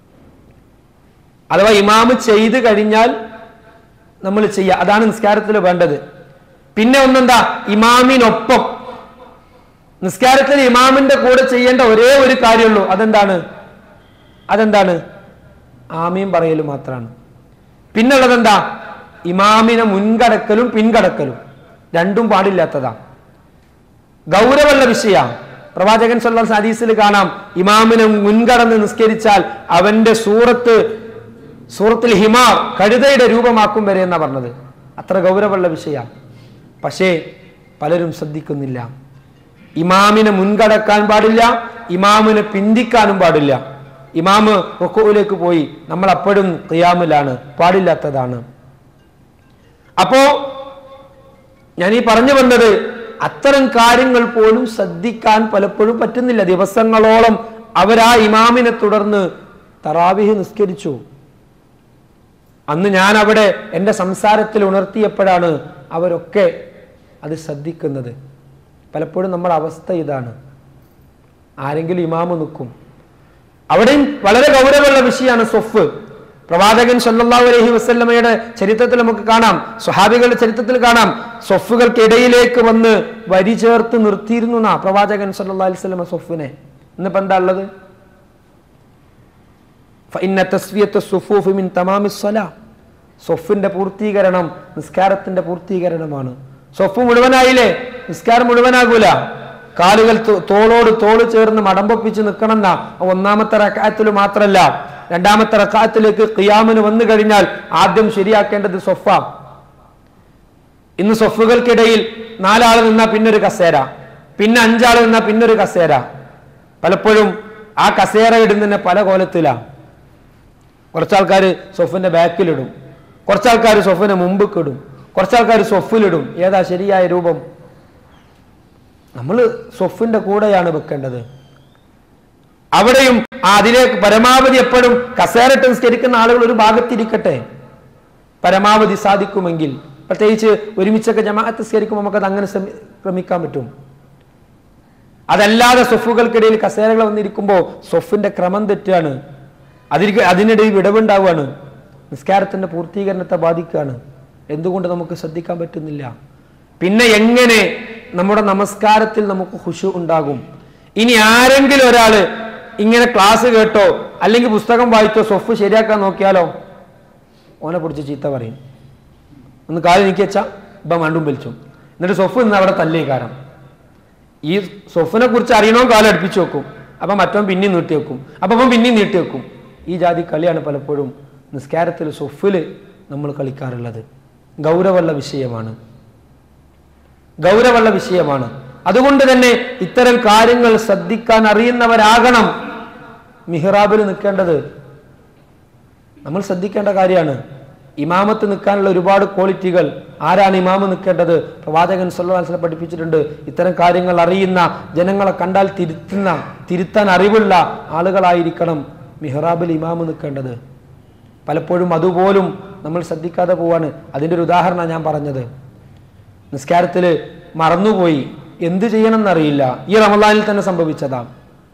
അഥവാ ഇമാമ് ചെയ്തു കഴിഞ്ഞാൽ നമ്മൾ ചെയ്യുക അതാണ് നിസ്കാരത്തിൽ വേണ്ടത് പിന്നെ ഒന്നെന്താ ഇമാമിനൊപ്പം നിസ്കാരത്തിൽ ഇമാമിന്റെ കൂടെ ചെയ്യേണ്ട ഒരേ ഒരു കാര്യമുള്ളൂ അതെന്താണ് അതെന്താണ് ആമീൻ പറയലും മാത്രമാണ് പിന്നുള്ളത് എന്താ ഇമാമിനെ മുൻകടക്കലും പിൻകടക്കലും രണ്ടും പാടില്ലാത്തതാ ഗൗരവമുള്ള വിഷയ പ്രവാചകൻ സല്ലാ ഹദീസിൽ കാണാം ഇമാമിനെ മുൻകടന്ന് നിസ്കരിച്ചാൽ അവന്റെ സൂറത്ത് സൂറത്തിൽ ഹിമാർ കഴുതയുടെ രൂപമാക്കും വരെ എന്നാ പറഞ്ഞത് അത്ര ഗൗരവമുള്ള വിഷയമാണ് പക്ഷേ പലരും ശ്രദ്ധിക്കുന്നില്ല ഇമാമിനെ മുൻകടക്കാൻ പാടില്ല ഇമാമിനെ പിന്തിക്കാനും പാടില്ല ഇമാമ് റുക്കുവിലേക്ക് പോയി നമ്മൾ അപ്പോഴും ഖിയാമിലാണ് പാടില്ലാത്തതാണ് അപ്പോ ഞാൻ ഈ പറഞ്ഞു വന്നത് അത്തരം കാര്യങ്ങൾ പോലും ശ്രദ്ധിക്കാൻ പലപ്പോഴും പറ്റുന്നില്ല ദിവസങ്ങളോളം അവരാ ഇമാമിനെ തുടർന്ന് തറാവിഹ് നിസ്കരിച്ചു അന്ന് ഞാൻ അവിടെ എൻ്റെ സംസാരത്തിൽ ഉണർത്തിയപ്പോഴാണ് അവരൊക്കെ അത് ശ്രദ്ധിക്കുന്നത് പലപ്പോഴും നമ്മുടെ അവസ്ഥ ഇതാണ് ആരെങ്കിലും ഇമാമ് നിൽക്കും അവിടെയും വളരെ ഗൗരവമുള്ള വിഷയമാണ് സ്വഫ് പ്രവാചകൻ സല്ലല്ലാഹു അലൈഹി വസല്ലമയുടെ ചരിത്രത്തിൽ നമുക്ക് കാണാം സ്വഹാബികളുടെ ചരിത്രത്തിൽ കാണാം സ്വഫുകൾക്കിടയിലേക്ക് വന്ന് വരി ചേർത്ത് നിർത്തിയിരുന്നു എന്നാ പ്രവാചകൻ സല്ലല്ലാഹു അലൈഹി വസല്ലമ സ്വഫിനെ ഇന്നിപ്പോ എന്താ ഉള്ളത് ഫഇന്ന തസ്വിയത്ത് സുഫൂഫ് മിൻ തമാമി സ്വലാ സ്വഫിന്റെ പൂർത്തീകരണം നിസ്കാരത്തിന്റെ പൂർത്തീകരണമാണ് സ്വഫ് മുഴുവനായില്ലേ നിസ്കാരം മുഴുവനാകൂല കാലുകൾ തോ- തോളോട് തോള് ചേർന്ന് മടമ്പൊപ്പിച്ച് നിൽക്കണം എന്നാ ഒന്നാമത്തെ റക്കായത്തിൽ മാത്രല്ല രണ്ടാമത്തെ റക്കായത്തിലേക്ക് ഖിയാമിന് വന്നു കഴിഞ്ഞാൽ ആദ്യം ശരിയാക്കേണ്ടത് സ്വഫ ഇന്ന് സ്വഫുകൾക്കിടയിൽ നാലാൾ നിന്നാ പിന്നൊരു കസേര പിന്നെ അഞ്ചാൾ നിന്നാ പിന്നൊരു കസേര പലപ്പോഴും ആ കസേര ഇടുന്നതിന് പല കോലത്തിലാണ് കുറച്ചാൾക്കാർ സൊഫിന്റെ ബാക്കിലിടും കുറച്ചാൾക്കാർ സൊഫിന്റെ മുമ്പിൽ ഇടും കുറച്ചാൾക്കാർ സൊഫിലിടും ഏതാ ശരിയായ രൂപം നമ്മൾ സൊഫിന്റെ കൂടെയാണ് വെക്കേണ്ടത് അവിടെയും ആ അതിലേക്ക് പരമാവധി എപ്പോഴും കസേരട്ട് നിസ്കരിക്കുന്ന ആളുകൾ ഒരു ഭാഗത്തിരിക്കട്ടെ പരമാവധി സാധിക്കുമെങ്കിൽ പ്രത്യേകിച്ച് ഒരുമിച്ചൊക്കെ ജമാഅത്ത് നിസ്കരിക്കുമ്പോൾ നമുക്കത് അങ്ങനെ ശ്രമി- ക്രമിക്കാൻ പറ്റും അതല്ലാതെ സൊഫുകൾക്കിടയിൽ കസേരകൾ വന്നിരിക്കുമ്പോൾ സൊഫിന്റെ ക്രമം തെറ്റാണ് അതിന് അതിനിടയിൽ വിടവുണ്ടാവുകയാണ് നിസ്കാരത്തിന്റെ പൂർത്തീകരണത്തെ ബാധിക്കുകയാണ് എന്തുകൊണ്ട് നമുക്ക് ശ്രദ്ധിക്കാൻ പറ്റുന്നില്ല പിന്നെ എങ്ങനെ നമ്മുടെ നമസ്കാരത്തിൽ നമുക്ക് ഹുഷു ഉണ്ടാകും ഇനി ആരെങ്കിലും ഒരാള് ഇങ്ങനെ ക്ലാസ് കേട്ടോ അല്ലെങ്കിൽ പുസ്തകം വായിച്ചോ സൊഫ് ശരിയാക്കാൻ നോക്കിയാലോ ഓനെ പിടിച്ച് ചീത്ത പറയും ഒന്ന് കാല് നീക്കി വെച്ചാ ഇപ്പം മണ്ടും വലിച്ചു എന്നിട്ട് സൊഫ് നിന്ന് അവിടെ തല്ലേ കാരണം ഈ സൊഫിനെ കുറിച്ച് അറിയണോ കാലം അടുപ്പിച്ച് വെക്കും അപ്പം മറ്റവൻ പിന്നെയും നീട്ടി വെക്കും അപ്പം അവൻ പിന്നെയും നീട്ടി വെക്കും ഈ ജാതി കളിയാണ് പലപ്പോഴും നിസ്കാരത്തിൽ സൊഫിൽ നമ്മൾ കളിക്കാറുള്ളത് ഗൗരവമുള്ള വിഷയമാണ് ഗൗരവമുള്ള വിഷയമാണ് അതുകൊണ്ട് തന്നെ ഇത്തരം കാര്യങ്ങൾ ശ്രദ്ധിക്കാൻ അറിയുന്നവരാകണം മിഹ്റാബിൽ നിൽക്കേണ്ടത് നമ്മൾ ശ്രദ്ധിക്കേണ്ട കാര്യമാണ് ഇമാമത്ത് നിൽക്കാനുള്ള ഒരുപാട് ക്വാളിറ്റികൾ ആരാണ് ഇമാമ് നിൽക്കേണ്ടത് പ്രവാചകൻ സല്ലാസ്ലെ പഠിപ്പിച്ചിട്ടുണ്ട് ഇത്തരം കാര്യങ്ങൾ അറിയുന്ന ജനങ്ങളെ കണ്ടാൽ തിരുത്തുന്ന തിരുത്താൻ അറിവുള്ള ആളുകളായിരിക്കണം മിഹ്റാബിൽ ഇമാമ് നിൽക്കേണ്ടത് പലപ്പോഴും അതുപോലും നമ്മൾ ശ്രദ്ധിക്കാതെ പോവാണ് അതിൻ്റെ ഒരു ഉദാഹരണമാണ് ഞാൻ പറഞ്ഞത് നിസ്കാരത്തിൽ മറന്നുപോയി എന്ത് ചെയ്യണമെന്നറിയില്ല ഈ റമദാനിൽ തന്നെ സംഭവിച്ചതാ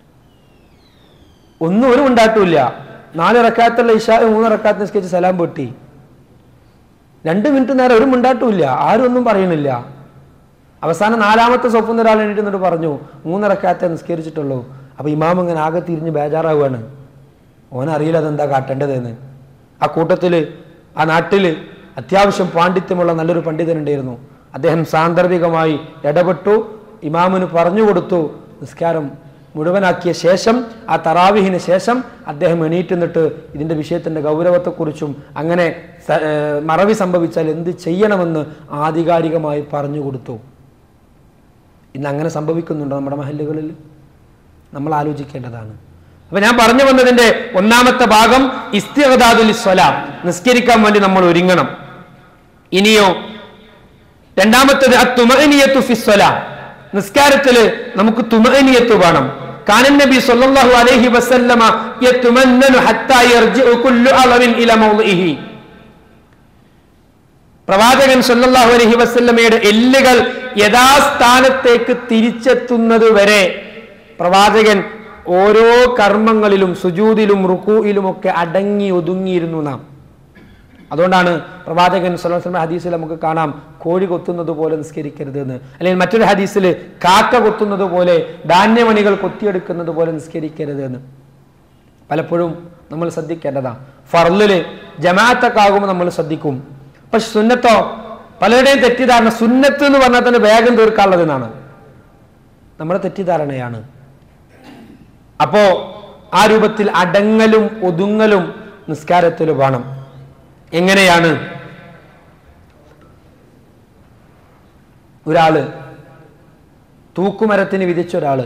ഒന്നും ഒരു ഉണ്ടായിട്ടില്ല നാല് റക്കാത്തുള്ള ഇഷ മൂന്ന് റക്കാത്ത് നിസ്കരിച്ച് സലാം പൊട്ടി രണ്ട് മിനിറ്റ് നേരം ഒരു മുണ്ടാട്ടുമില്ല ആരും ഒന്നും പറയണില്ല അവസാനം നാലാമത്തെ സ്വപ്നം ഒരാൾ എണീറ്റ് എന്നിട്ട് പറഞ്ഞു മൂന്നിറക്കാത്തെ നിസ്കരിച്ചിട്ടുള്ളൂ അപ്പൊ ഇമാം ഇങ്ങനെ ആകെ തിരിഞ്ഞ് ബേജാറാവുകയാണ് ഓനറിയില്ല അതെന്താ കാട്ടേണ്ടതെന്ന് ആ കൂട്ടത്തില് ആ നാട്ടില് അത്യാവശ്യം പാണ്ഡിത്യമുള്ള നല്ലൊരു പണ്ഡിതനുണ്ടായിരുന്നു അദ്ദേഹം സാന്ദർഭികമായി ഇടപെട്ടു ഇമാമിന് പറഞ്ഞു കൊടുത്തു നിസ്കാരം മുഴുവനാക്കിയ ശേഷം ആ തറാവിഹിന് ശേഷം അദ്ദേഹം എണീറ്റ് നിന്നിട്ട് ഇതിന്റെ വിഷയത്തിന്റെ ഗൗരവത്തെക്കുറിച്ചും അങ്ങനെ സ- ഏർ മറവി സംഭവിച്ചാൽ എന്ത് ചെയ്യണമെന്ന് ആധികാരികമായി പറഞ്ഞു കൊടുത്തു ഇന്ന് അങ്ങനെ സംഭവിക്കുന്നുണ്ടോ നമ്മുടെ മഹല്ലുകളിൽ നമ്മൾ ആലോചിക്കേണ്ടതാണ് അപ്പൊ ഞാൻ പറഞ്ഞു വന്നതിന്റെ ഒന്നാമത്തെ ഭാഗം ഇസ്തിഅദാദുൽ സ്വലാം നിസ്കരിക്കാൻ വേണ്ടി നമ്മൾ ഒരുങ്ങണം ഇനിയോ രണ്ടാമത്തേത് അത്തുമഅനിയത്തു ഫി സ്വലാം നിസ്കാരത്തില് നമുക്ക് തുമഅനിയത്ത് വേണം കാനൻ നബി സല്ലല്ലാഹു അലൈഹി വസല്ലമ യതുമന്നനു ഹത്താ യർജിഉ കുല്ലു അളവിൻ ഇല മൗളിഹി പ്രവാചകൻ സല്ലല്ലാഹു അലൈഹി വസല്ലമയുടെ എല്ലുകൾ യഥാസ്ഥാനത്തേക്ക് തിരിച്ചെത്തുന്നത് വരെ പ്രവാചകൻ ഓരോ കർമ്മങ്ങളിലും സുജൂദിലും റുക്കൂയിലും ഒക്കെ അടങ്ങി ഒതുങ്ങിയിരുന്നു നാം അതുകൊണ്ടാണ് പ്രവാചകൻ സല്ലല്ലാഹു അലൈഹി വസല്ലം ഹദീസിൽ നമുക്ക് കാണാം കോഴി കൊത്തുന്നത് പോലെ നിസ്കരിക്കരുത് എന്ന് അല്ലെങ്കിൽ മറ്റൊരു ഹദീസിൽ കാക്ക കൊത്തുന്നത് പോലെ ധാന്യമണികൾ കൊത്തിയെടുക്കുന്നത് പോലെ നിസ്കരിക്കരുത് എന്ന് പലപ്പോഴും നമ്മൾ ശ്രദ്ധിക്കേണ്ടതാണ് ഫർലില് ജമാഅത്തൊക്കെ ആകുമ്പോൾ നമ്മൾ ശ്രദ്ധിക്കും പക്ഷെ സുന്നത്തോ പലരുടെയും തെറ്റിദ്ധാരണ സുന്നത്ത് എന്ന് പറഞ്ഞാൽ തന്നെ വേഗം തീർക്കാനുള്ളത് എന്നാണ് നമ്മുടെ തെറ്റിദ്ധാരണയാണ് അപ്പോ ആ രൂപത്തിൽ അടങ്ങലും ഒതുങ്ങലും നിസ്കാരത്തിൽ വേണം എങ്ങനെയാണ് ഒരാള് തൂക്കുമരത്തിന് വിധിച്ച ഒരാള്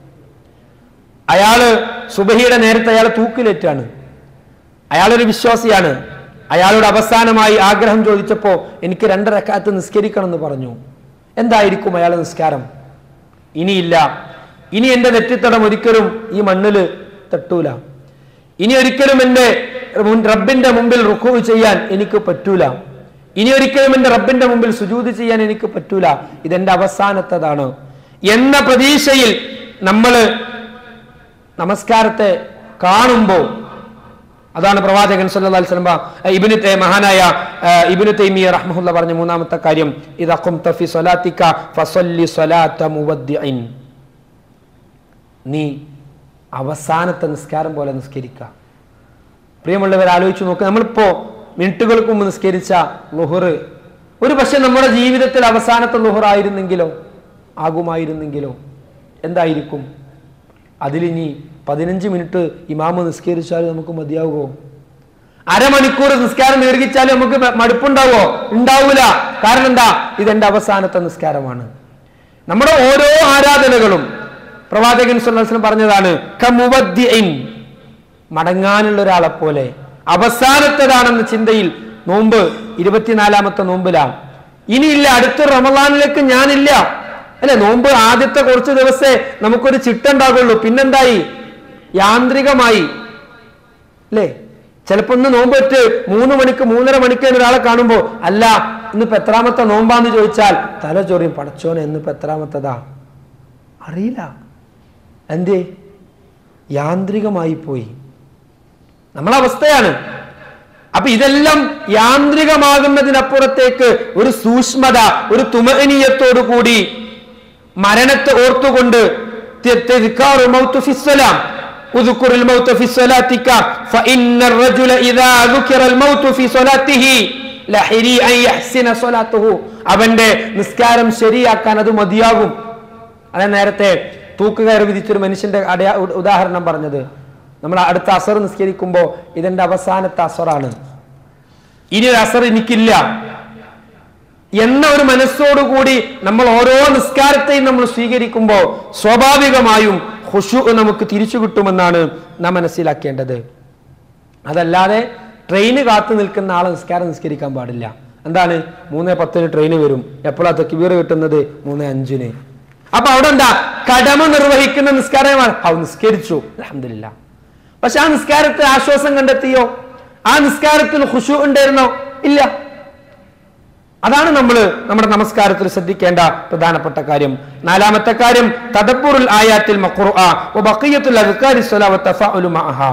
അയാള് സുബഹിയുടെ നേരത്തെ അയാൾ തൂക്കിലേറ്റാണ് അയാളൊരു വിശ്വാസിയാണ് അയാളോട് അവസാനമായി ആഗ്രഹം ചോദിച്ചപ്പോ എനിക്ക് രണ്ടരക്കാലത്ത് നിസ്കരിക്കണം എന്ന് പറഞ്ഞു എന്തായിരിക്കും അയാളെ നിസ്കാരം ഇനിയില്ല ഇനി എന്റെ നെറ്റിത്തടം ഒരിക്കലും ഈ മണ്ണില് തട്ടൂല ഇനി ഒരിക്കലും എന്റെ മുൻ- റബ്ബിന്റെ മുമ്പിൽ റുക്കു ചെയ്യാൻ എനിക്ക് പറ്റൂല ഇനി ഒരിക്കലും എന്റെ റബ്ബിന്റെ മുമ്പിൽ സുജൂത് ചെയ്യാൻ എനിക്ക് പറ്റൂല ഇതെന്റെ അവസാനത്തതാണ് എന്ന പ്രതീക്ഷയിൽ നമ്മൾ നമസ്കാരത്തെ കാണുമ്പോൾ അതാണ് പ്രവാചകൻ സല്ലല്ലാഹു അലൈഹി വസല്ലം ഇബ്നു തൈ മഹാനായ ആ, ഇബ്നു തൈമിയ റഹ്മഹുല്ല പറഞ്ഞ മൂന്നാമത്തെ കാര്യം ഇദാ ഖുംത ഫി സ്വലാത്തിക ഫസല്ലി സ്വലാത്ത മുവദ്ദിഇൻ നീ അവസാനത്തെ നിസ്കാരം പോലെ നിസ്കരിക്കുക പ്രിയമുള്ളവർ ആലോചിച്ച് നോക്കുക നമ്മളിപ്പോ മിനിറ്റുകൾക്ക് മുമ്പ് നിസ്കരിച്ച ലുഹറ് ഒരു പക്ഷെ നമ്മുടെ ജീവിതത്തിൽ അവസാനത്തെ ലുഹർ ആയിരുന്നെങ്കിലോ ആകുമായിരുന്നെങ്കിലോ എന്തായിരിക്കും അതിലിനി പതിനഞ്ച് മിനിറ്റ് ഇമാമ് നിസ്കരിച്ചാൽ നമുക്ക് മതിയാവുമോ അരമണിക്കൂർ നിസ്കാരം ദീർഘിച്ചാൽ നമുക്ക് മ- മടുപ്പുണ്ടാവോ ഉണ്ടാവൂല കാരണം എന്താ ഇതെന്റെ അവസാനത്തെ നിസ്കാരമാണ് നമ്മുടെ ഓരോ ആരാധനകളും പ്രവാചകൻ സ്വല്ലല്ലാഹു അലൈഹി വസല്ലം പറഞ്ഞതാണ് കമുവദ്ദിഇൻ മടങ്ങാനുള്ള ഒരാളെ പോലെ അവസാനത്തേതാണെന്ന ചിന്തയിൽ നോമ്പ് ഇരുപത്തിനാലാമത്തെ നോമ്പിലാണ് ഇനിയില്ല അടുത്ത റമദാനിലേക്ക് ഞാനില്ല അല്ലെ നോമ്പ് ആദ്യത്തെ കുറച്ച് ദിവസേ നമുക്കൊരു ചിട്ടുണ്ടാകുള്ളൂ പിന്നെന്തായി യാന്ത്രികമായി അല്ലേ ചിലപ്പോ ഇന്ന് നോമ്പ് വെച്ച് മൂന്ന് മണിക്ക് മൂന്നര മണിക്ക് ഒരാളെ കാണുമ്പോ അല്ല ഇന്നിപ്പോ എത്രാമത്തെ നോമ്പാന്ന് ചോദിച്ചാൽ തല ചൊറിയും പടച്ചോനെ ഇന്നിപ്പോ എത്രാമത്തതാ അറിയില്ല എന്തേ യാന്ത്രികമായി പോയി നമ്മളെ അവസ്ഥയാണ് അപ്പൊ ഇതെല്ലാം യാന്ത്രികമാകുന്നതിനപ്പുറത്തേക്ക് ഒരു സൂക്ഷ്മത ഒരു തുമനീയത്തോടു കൂടി മരണത്തെ ഓർത്തുകൊണ്ട് തി- തിദ്കാറു മൗത്തു ഫിസ്സലാം. ഉദ്കുർ الموت في صلاتك فإن الرجل إذا ذكر الموت في صلاته لحري أن يحسن صلاته അവന്റെ നിസ്കാരം ശരിയാക്കാൻ അത് മതിയാകും അതെ നേരത്തെ തൂക്കുകയർ വിധിച്ചൊരു മനുഷ്യന്റെ അടയാ ഉ- ഉദാഹരണം പറഞ്ഞത് നമ്മൾ അടുത്ത അസർ നിസ്കരിക്കുമ്പോൾ ഇതെന്റെ അവസാനത്തെ അസറാണ് ഇനി ഒരു അസർ എനിക്കില്ല എന്ന ഒരു മനസ്സോടുകൂടി നമ്മൾ ഓരോ നിസ്കാരത്തെയും നമ്മൾ സ്വീകരിക്കുമ്പോൾ സ്വാഭാവികമായും ഹുഷു നമുക്ക് തിരിച്ചു കിട്ടുമെന്നാണ് നാം മനസ്സിലാക്കേണ്ടത് അതല്ലാതെ ട്രെയിന് കാത്തു നിൽക്കുന്ന ആളെ നിസ്കാരം നിസ്കരിക്കാൻ പാടില്ല എന്താണ് മൂന്ന് പത്തിന് ട്രെയിന് വരും എപ്പോഴാ തെക്കുബീർ കിട്ടുന്നത് മൂന്ന് അഞ്ചിന് അപ്പൊ അവിടെ എന്താ കടമ നിർവഹിക്കുന്ന നിസ്കാരമാണ് ഔ നിസ്കരിച്ചു അലഹമില്ല പക്ഷെ ആ നിസ്കാരത്തിൽ ആശ്വാസം കണ്ടെത്തിയോ ആ നിസ്കാരത്തിൽ ഖുശു ഉണ്ടായിരുന്നോ ഇല്ല അതാണ് നമ്മൾ നമ്മുടെ നമസ്കാരത്തിൽ ശ്രദ്ധിക്കേണ്ട പ്രധാനപ്പെട്ട കാര്യം നാലാമത്തെ കാര്യം തദബ്ബുറുൽ ആയാത്തിൽ മഖ്റുആ വ ബഖിയത്തുൽ അദ്കാരി സ്വലാ വ തഫഅലു മഅഹാ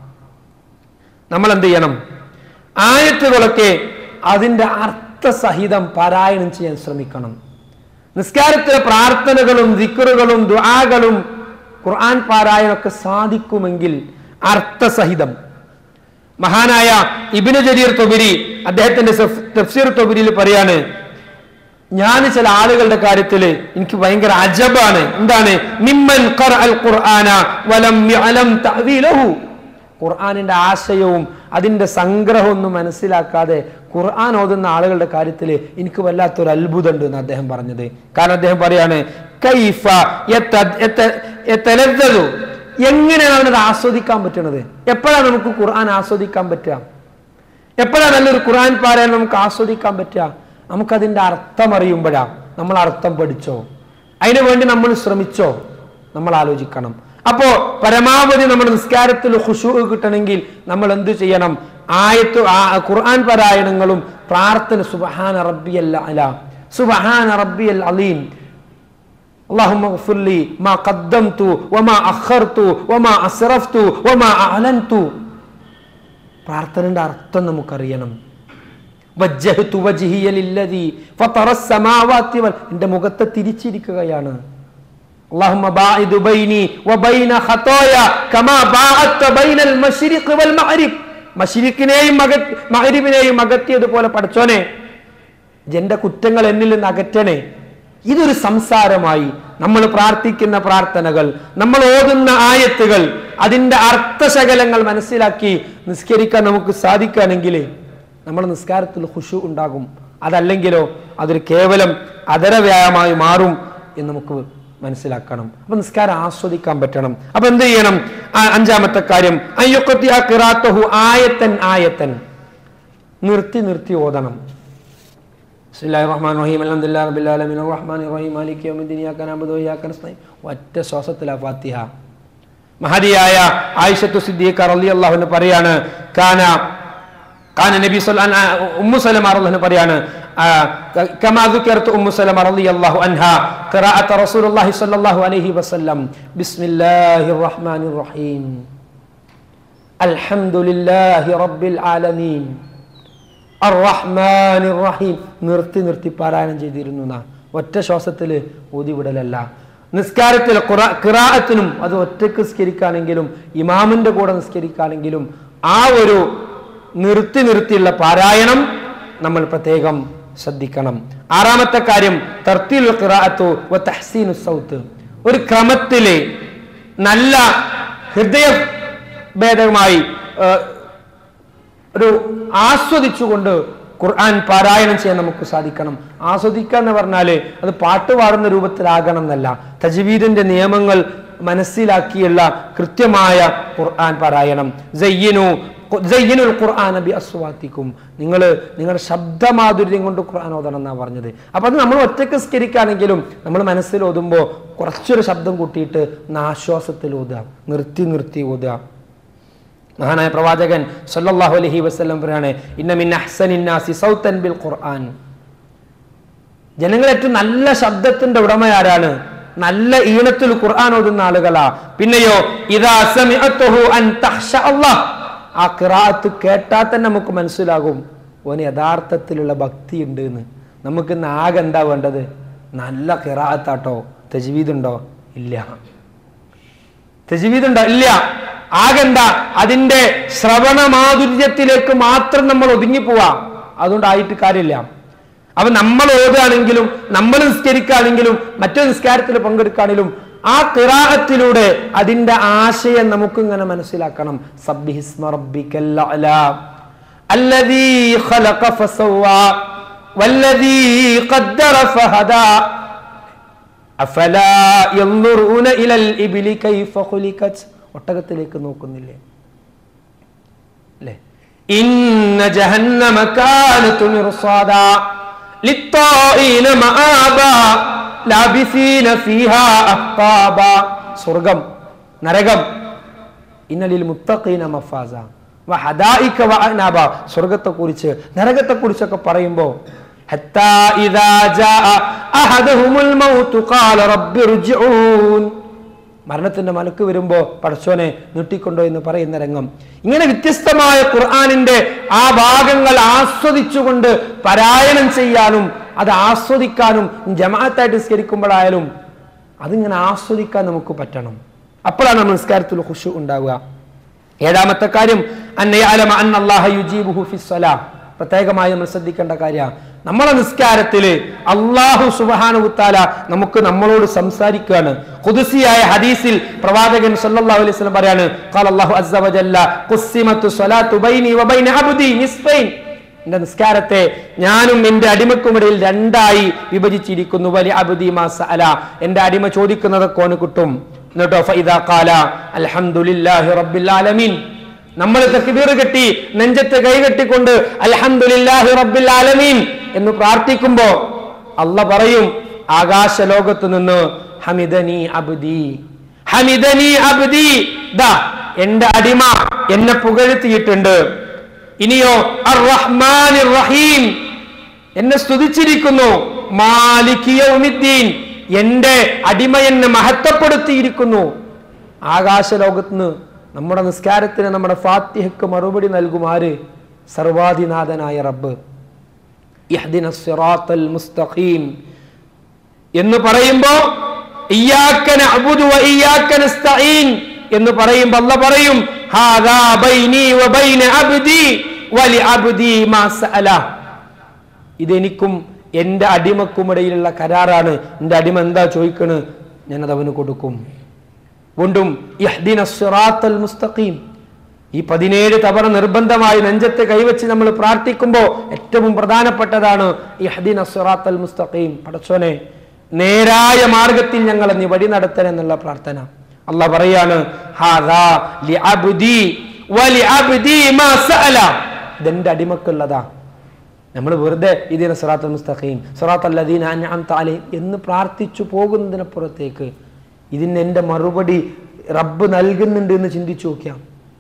നമ്മൾ എന്ത് ചെയ്യണം ആയത്തുകളൊക്കെ അതിന്റെ അർത്ഥസഹിതം പാരായണം ചെയ്യാൻ ശ്രമിക്കണം നിസ്കാരത്തിലെ പ്രാർത്ഥനകളും ദിക്കറുകളും ദുആകളും ഖുർആൻ പാരായണമൊക്കെ സാധിക്കുമെങ്കിൽ അർത്ഥസഹിതം മഹാനായ ഇബിന് ജരീർ തൊബിരി അദ്ദേഹത്തിന്റെ സഫ്- തഫ്സീർ തൊബിരിയിൽ പറയാണ് ഞാൻ ചില ആളുകളുടെ കാര്യത്തിൽ എനിക്ക് ഭയങ്കര അജബാണ് എന്താണ് മിമ്മൻ ഖറഅൽ ഖുർആന വലം യഅലം തഅവീലഹു ഖുർആനിന്റെ ആശയവും അതിന്റെ സംഗ്രഹമൊന്നും മനസ്സിലാക്കാതെ ഖുർആൻ ഓതുന്ന ആളുകളുടെ കാര്യത്തിൽ എനിക്ക് വല്ലാത്തൊരു അത്ഭുതമുണ്ട് എന്ന് അദ്ദേഹം പറഞ്ഞത് കാരണം അദ്ദേഹം പറയാണ് കൈഫ യത്ത- യത്ത- യത്തലദ്ദതു. എങ്ങനെയാണ് അവനത് ആസ്വദിക്കാൻ പറ്റുന്നത് എപ്പോഴാണ് നമുക്ക് ഖുർആൻ ആസ്വദിക്കാൻ പറ്റുക എപ്പോഴാണ് നല്ലൊരു ഖുർആൻ പാരായണം നമുക്ക് ആസ്വദിക്കാൻ പറ്റുക നമുക്കതിന്റെ അർത്ഥം അറിയുമ്പോഴാ നമ്മൾ അർത്ഥം പഠിച്ചോ അതിനു വേണ്ടി നമ്മൾ ശ്രമിച്ചോ നമ്മൾ ആലോചിക്കണം അപ്പോ പരമാവധി നമ്മുടെ നിസ്കാരത്തിൽ ഖുശൂ കിട്ടണമെങ്കിൽ നമ്മൾ എന്ത് ചെയ്യണം ആയത്ത് ആ- ഖുർആൻ പാരായണങ്ങളും പ്രാർത്ഥന സുബഹാന റബ്ബിയൽ അല സുബഹാന റബ്ബിയൽ അലീം اللهم اغفر لي ما قدمت وما أخرت وما أسرفت وما أعلنت പ്രാർത്ഥനയുടെ അർത്ഥം നമുക്കറിയണം വജ്ജഹ്തു വജ്ഹിയ ലില്ലദി ഫതറ السماوات വൽ എന്റെ മുഖത്തെ തിരിച്ചിരിക്കുകയാണ് اللهم باعد بيني وبين خطايا كما باعدت بين المشرق والمغرب മഷിരിക്കിനെയും മകരിബിനെയും അകറ്റിയതുപോലെ പഠിച്ചോനെ എന്റെ കുറ്റങ്ങൾ എന്നിൽ നിന്ന് അകറ്റണേ ഇതൊരു സംസാരമായി നമ്മൾ പ്രാർത്ഥിക്കുന്ന പ്രാർത്ഥനകൾ നമ്മൾ ഓതുന്ന ആയത്തുകൾ അതിന്റെ അർത്ഥശകലങ്ങൾ മനസ്സിലാക്കി നിസ്കരിക്കാൻ നമുക്ക് സാധിക്കുകയാണെങ്കിൽ നമ്മുടെ നിസ്കാരത്തിൽ ഖുശു ഉണ്ടാകും അതല്ലെങ്കിലോ അതൊരു കേവലം അതരവ്യായമായി മാറും എന്ന് നമുക്ക് മനസ്സിലാക്കണം അപ്പൊ നിസ്കാരം ആസ്വദിക്കാൻ പറ്റണം അപ്പൊ എന്ത് ചെയ്യണം ആ അഞ്ചാമത്തെ കാര്യം അയ്യൊക്കത്തി ആ കിറാത്തഹു ആയത്തൻ ആയത്തൻ നിർത്തി നിർത്തി ഓതണം ബിസ്മില്ലാഹിർ റഹ്മാനിർ റഹീം അൽഹംദുലില്ലാഹി റബ്ബിൽ ആലമീൻ റഹ്മാനിർ റഹീം മാലികി യൗമിദ്ദീൻ ഇയ്യാക നഅബുദു വഇയ്യാക നസ്തഈൻ ഒറ്റ ശ്വാസത്തിലാ ഫാത്തിഹ മഹദിയായ ആയിഷത്തു സിദ്ദീഖ റളിയല്ലാഹു അൻഹ പറയാണ് കാന കാന നബി സല്ലല്ലാഹു ഉമ്മു സലമ റളിയല്ലാഹു അൻഹ പറയാണ് ആ, കമാ ذكرت ഉമ്മു സലമ റളിയല്ലാഹു അൻഹ ഖിറാഅത റസൂലുള്ളാഹി സ്വല്ലല്ലാഹു അലൈഹി വസല്ലം ബിസ്മില്ലാഹിർ റഹ്മാനിർ റഹീം അൽഹംദുലില്ലാഹി റബ്ബിൽ ആലമീൻ അർറഹ്മാൻ റഹീം നിർത്തി നിർത്തി പാരായണം ചെയ്തിരുന്നു നാം ഒറ്റ ശ്വാസത്തിൽ ഊതിവിടലല്ല നിസ്കാരത്തിൽ ഖുറാ- ഖിറാഅത്തിനും അത് ഒറ്റക്ക് നിസ്കരിക്കുകയാണെങ്കിലും ഇമാമിന്റെ കൂടെ നിസ്കരിക്കുകയാണെങ്കിലും ആ ഒരു നിർത്തി നിർത്തിയുള്ള പാരായണം നമ്മൾ പ്രത്യേകം ശ്രദ്ധിക്കണം ആറാമത്തെ കാര്യം തർത്തിൽ ഖിറാഅത്തു വ തഹ്സീനു സൗത്ത് ഒരു ക്രമത്തിലെ നല്ല ഹൃദയ ഭേദമായി ഒരു ആസ്വദിച്ചുകൊണ്ട് ഖുർആൻ പാരായണം ചെയ്യാൻ നമുക്ക് സാധിക്കണം ആസ്വദിക്കുക എന്ന് പറഞ്ഞാല് അത് പാട്ട് പാടുന്ന രൂപത്തിലാകണം എന്നല്ല തജ്വീദിന്റെ നിയമങ്ങൾ മനസ്സിലാക്കിയുള്ള കൃത്യമായ ഖുർആൻ പാരായണം ജയ്യനു ജയ്യനുൽ ഖുർആൻ ബി അസ്വാത്തിക്കും നിങ്ങൾ നിങ്ങളുടെ ശബ്ദമാധുര്യം കൊണ്ട് ഖുർആൻ ഓതണം എന്നാണ് പറഞ്ഞത് അപ്പൊ അത് നമ്മൾ ഒറ്റക്ക് സ്കരിക്കുകയാണെങ്കിലും നമ്മൾ മനസ്സിൽ ഓതുമ്പോൾ കുറച്ചൊരു ശബ്ദം കൂട്ടിയിട്ട് ഒന്ന് ആശ്വാസത്തിൽ ഓതുക നിർത്തി നിർത്തി ഓതുക മഹാനായ പ്രവാചകൻ സല്ലല്ലാഹു അലൈഹി വസല്ലം പറയാണ് ഇന്ന മിൻ അഹ്സനിൻ നാസി സൗതൻ ബിൽ ഖുർആൻ ജനങ്ങൾ ഏറ്റവും നല്ല ശബ്ദത്തിന്റെ ഉടമ ആരാണ് നല്ല ഈണത്തിൽ ഖുർആൻ ഓതുന്ന ആളുകളാ പിന്നെയോ ഇതാ സമിഅത്തുഹു അൻ തഖ്ശ അല്ലാഹ് ആ ഖിറാഅത്ത് കേട്ടാൽ തന്നെ നമുക്ക് മനസ്സിലാകും ഓന് യഥാർത്ഥത്തിലുള്ള ഭക്തി ഉണ്ട് എന്ന് നമുക്ക് ഇന്ന് ആകെ എന്താ വേണ്ടത് നല്ല ഖിറാഅത്താട്ടോ തജ്വീദ് ഉണ്ടോ ഇല്ല തജ്വീദ് ഉണ്ടോ ഇല്ല ആകെന്താ അതിന്റെ ശ്രവണ മാധുര്യത്തിലേക്ക് മാത്രം നമ്മൾ ഒതുങ്ങിപ്പോവാ അതുകൊണ്ടായിട്ട് കാര്യമില്ല അപ്പൊ നമ്മൾ ഓതുകയാണെങ്കിലും നമ്മൾ നിസ്കരിക്കുകയാണെങ്കിലും മറ്റൊരു നിസ്കാരത്തിൽ പങ്കെടുക്കുകയാണെങ്കിലും ആ കിറാഹത്തിലൂടെ അതിന്റെ ആശയം നമുക്ക് ഇങ്ങനെ മനസ്സിലാക്കണം സബ്ബിഹിസ്മ റബ്ബിക്കൽ അഅ്ലാ. അല്ലദീ ഖലഖ ഫസവ്വാ വല്ലദീ ഖദ്ദറ ഫഹദാ അഫലാ യൻദുറൂന ഇലൽ ഇബ്ലി കൈഫ ഖുലിഖത് ഒട്ടകത്തിലേക്ക് നോക്കുന്നില്ലേ അല്ലേ ഇന്ന ജഹന്നമ കാനതു മിർസാദാ ലിത്താഈന മആബാ ലാബിസീന ഫീഹാ അഹ്ഖാബാ സ്വർഗം നരകം ഇന്നലിൽ മുത്തഖീന മഫാസ വഹദായിക വഅനാബ സ്വർഗത്തെ കുറിച്ച് നരകത്തെ കുറിച്ചൊക്കെ പറയുമ്പോൾ حتى إذا جاء أحدهم الموت قال رب ارجعون മരണത്തിന്റെ മലക്ക് വരുമ്പോ പടച്ചോനെ നീട്ടിക്കൊണ്ടോ എന്ന് പറയുന്ന രംഗം ഇങ്ങനെ വ്യത്യസ്തമായ ഖുർആാനിന്റെ ആ ഭാഗങ്ങൾ ആസ്വദിച്ചുകൊണ്ട് പാരായണം ചെയ്യാനും അത് ആസ്വദിക്കാനും ജമാഅത്തായിട്ട് നിസ്കരിക്കുമ്പോഴായാലും അതിങ്ങനെ ആസ്വദിക്കാൻ നമുക്ക് പറ്റണം അപ്പോഴാണ് നമ്മൾ നിസ്കാരത്തിൽ ഖുശു ഉണ്ടാവുക ഏഴാമത്തെ കാര്യം അന്നയാലമ അന്നല്ലാഹ യുജീബുഹു ഫിസ്സലാ പ്രത്യേകമായി നമ്മൾ ശ്രദ്ധിക്കേണ്ട കാര്യമാണ് നമ്മളെ നിസ്കാരത്തില് അള്ളാഹു സുബാനുത്താല നമുക്ക് നമ്മളോട് സംസാരിക്കുകയാണ് ഖുദ്സിയായ ഹദീസിൽ പ്രവാചകൻ സല്ലല്ലാഹു അലൈഹി വസല്ലം പറയാണ് ഖാല അല്ലാഹു അസ്സ വജല്ല ഖുസ്സിമത്തു സ്വലാത്തു ബൈനി വബൈന അബ്ദി നിസ്ഫൈൻ എന്റെ നിസ്കാരത്തെ ഞാനും എന്റെ അടിമക്കുമിടയിൽ രണ്ടായി വിഭജിച്ചിരിക്കുന്നു വലിയ അബുദി മാസ അല എന്റെ അടിമ ചോദിക്കുന്നതൊക്കെ ഓന് കിട്ടും എന്നിട്ടോ ഫൈദാ ഖാല അൽഹംദുലില്ലാഹി റബ്ബിൽ ആലമീൻ നമ്മൾ തക്ബീർ കെട്ടി നെഞ്ചത്ത് കൈകെട്ടിക്കൊണ്ട് അൽഹംദുലില്ലാഹി റബ്ബിൽ ആലമീൻ എന്ന് പ്രാർത്ഥിക്കുമ്പോ അല്ല പറയും ആകാശ ലോകത്ത് നിന്ന് ഹമിദനി അബ്ദി ഹമിദനി അബ്ദി ദാ എന്റെ അടിമ എന്നെ പുകഴ്ത്തിയിട്ടുണ്ട് ഇനിയോ അർ റഹ്മാൻ റഹീം എന്നെ സ്തുതിച്ചിരിക്കുന്നു മാലിക് യൗമിദ്ദീൻ എന്റെ അടിമ എന്നെ മഹത്വപ്പെടുത്തിയിരിക്കുന്നു ആകാശ ലോകത്തുനിന്ന് നമ്മുടെ നിസ്കാരത്തിന് നമ്മുടെ ഫാത്തിഹക്ക് മറുപടി നൽകും ആര് സർവാധിനാഥനായ റബ്ബ് ഇഹ്ദിന സിറാത്തൽ മുസ്തഖീം എന്ന് പറയുമ്പോ ഇയ്യാക്ക നഅ്ബുദു വ ഇയ്യാക്ക നസ്തഈൻ എന്ന് പറയുമ്പോൾ അല്ല പറയും ഹാദാ ബൈനി വ ബൈന അബ്ദി വലി അബ്ദി മാ സഅല ഇതെനിക്കും എൻ്റെ അടിമക്കുമിടയിലുള്ള കരാറാണ് എൻ്റെ അടിമ എന്താ ചോദിക്കണ് ഞാനത് അവന് കൊടുക്കും വീണ്ടും ഇഹ്ദിന സിറാത്തൽ മുസ്തഖീം ഈ പതിനേഴ് തവണ നിർബന്ധമായി നെഞ്ചത്ത് കൈവച്ച് നമ്മൾ പ്രാർത്ഥിക്കുമ്പോൾ ഏറ്റവും പ്രധാനപ്പെട്ടതാണ് ഇഹ്ദിന സിറാത്തൽ മുസ്തഖീം പടച്ചോനെ നേരായ മാർഗത്തിൽ ഞങ്ങളെ നീ വഴി നടത്തൻ എന്നുള്ള പ്രാർത്ഥന അള്ളാഹ് പറയാണ് ഹാദാ ലിഅബ്ദി വലിഅബ്ദി മാ സഅല ഇതെന്റെ അടിമക്കുള്ളതാ നമ്മൾ വെറുതെ ഇതിന് സിറാത്തുൽ മുസ്തഖീം സിറാത്ത് അല്ലദീന അൻഅംത അലൈഹിം എന്ന് പ്രാർത്ഥിച്ചു പോകുന്നതിനപ്പുറത്തേക്ക് ഇതിന് എൻ്റെ മറുപടി റബ്ബ് നൽകുന്നുണ്ട് എന്ന് ചിന്തിച്ചു നോക്കിയാം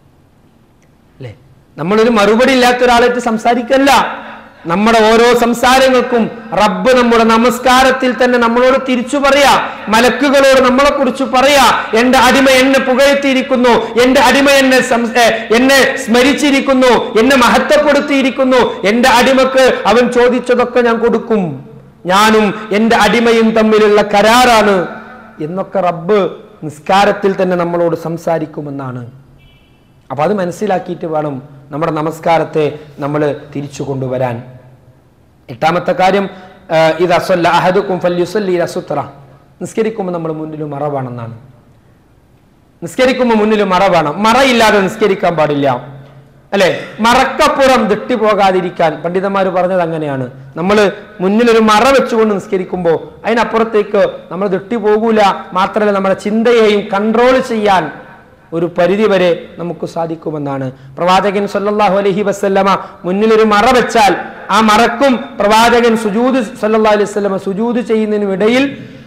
അല്ലേ നമ്മളൊരു മറുപടി ഇല്ലാത്ത ഒരാളായിട്ട് സംസാരിക്കല്ല നമ്മുടെ ഓരോ സംസാരങ്ങൾക്കും റബ്ബ് നമ്മുടെ നമസ്കാരത്തിൽ തന്നെ നമ്മളോട് തിരിച്ചു പറയാ മലക്കുകളോട് നമ്മളെ കുറിച്ച് പറയാ എന്റെ അടിമ എന്നെ പുകഴ്ത്തിയിരിക്കുന്നു എന്റെ അടിമ എന്നെ സം- ഏ, എന്നെ സ്മരിച്ചിരിക്കുന്നു എന്നെ മഹത്വപ്പെടുത്തിയിരിക്കുന്നു എന്റെ അടിമക്ക് അവൻ ചോദിച്ചതൊക്കെ ഞാൻ കൊടുക്കും ഞാനും എന്റെ അടിമയും തമ്മിലുള്ള കരാറാണ് എന്നൊക്കെ റബ്ബ് നിസ്കാരത്തിൽ തന്നെ നമ്മളോട് സംസാരിക്കുമെന്നാണ് അപ്പൊ അത് മനസ്സിലാക്കിയിട്ട് വേണം നമ്മുടെ നമസ്കാരത്തെ നമ്മൾ തിരിച്ചു കൊണ്ടുവരാൻ എട്ടാമത്തെ കാര്യം ആ, ഇത് അസല്ല അഹദുക്കും ഫല്യുസല്ലി അസുത്ര നിസ്കരിക്കുമ്പോൾ നമ്മൾ മുന്നിൽ മറവാണെന്നാണ് നിസ്കരിക്കുമ്പോൾ മുന്നിൽ മറ വേണം മറയില്ലാതെ നിസ്കരിക്കാൻ പാടില്ല അല്ലെ മറക്കപ്പുറം തെറ്റി പോകാതിരിക്കാൻ പണ്ഡിതന്മാർ പറഞ്ഞത് അങ്ങനെയാണ് നമ്മൾ മുന്നിലൊരു മറ വെച്ചുകൊണ്ട് നിസ്കരിക്കുമ്പോൾ അതിനപ്പുറത്തേക്ക് നമ്മൾ തെറ്റി പോകൂല മാത്രമല്ല നമ്മുടെ ചിന്തയെയും കൺട്രോൾ ചെയ്യാൻ ഒരു പരിധി വരെ നമുക്ക് സാധിക്കുമെന്നാണ് പ്രവാചകൻ സല്ലല്ലാഹു അലൈഹി വസല്ലമ മുന്നിലൊരു മറ വെച്ചാൽ ആ മറക്കും പ്രവാചകൻ സുജൂദ് സല്ലല്ലാഹു അലൈഹി വസല്ലമ സുജൂദ് ചെയ്യുന്നതിനും ഇടയിൽ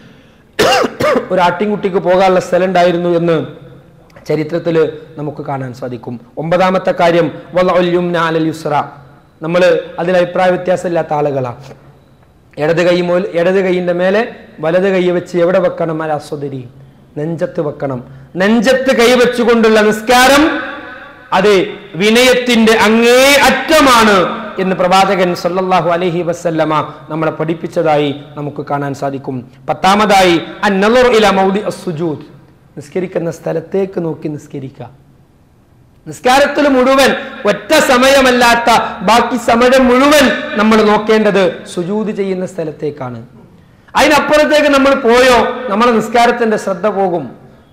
ഒരു ആട്ടിൻകുട്ടിക്ക് പോകാനുള്ള സ്ഥലം ഉണ്ടായിരുന്നു എന്ന് ചരിത്രത്തിൽ നമുക്ക് കാണാൻ സാധിക്കും ഒമ്പതാമത്തെ കാര്യം വളഉൽ യുംന അലൽ യുസ്ര നമ്മൾ അതിൽ അഭിപ്രായ വ്യത്യാസമില്ലാത്ത ആളുകളാണ് ഇടത് കൈ മോൽ ഇടത് കൈയിന്റെ മേലെ വലത് കൈ വെച്ച് എവിടെ വെക്കണം അല അസ്വദരി നെഞ്ചത്ത് വെക്കണം നെഞ്ചത്ത് കൈ വെച്ചുകൊണ്ടുള്ള നിസ്കാരം അത് വിനയത്തിന്റെ അങ്ങേ അറ്റമാണ് എന്ന് പ്രവാചകൻ സല്ലല്ലാഹു അലൈഹി വസല്ലമ നമ്മളെ പഠിപ്പിച്ചതായി നമുക്ക് കാണാൻ സാധിക്കും പത്താമതായി അന്നലുർ ഇല മൗദി അസ്സുജൂദ് നിസ്കരിക്കുന്ന സ്ഥലത്തേക്ക് നോക്കി നിസ്കരിക്കുക നിസ്കാരത്തിൽ മുഴുവൻ ഒറ്റ സമയമല്ലാത്ത ബാക്കി സമയം മുഴുവൻ നമ്മൾ നോക്കേണ്ടത് സുജൂത് ചെയ്യുന്ന സ്ഥലത്തേക്കാണ് അതിനപ്പുറത്തേക്ക് നമ്മൾ പോയോ നമ്മുടെ നിസ്കാരത്തിന്റെ ശ്രദ്ധ പോകും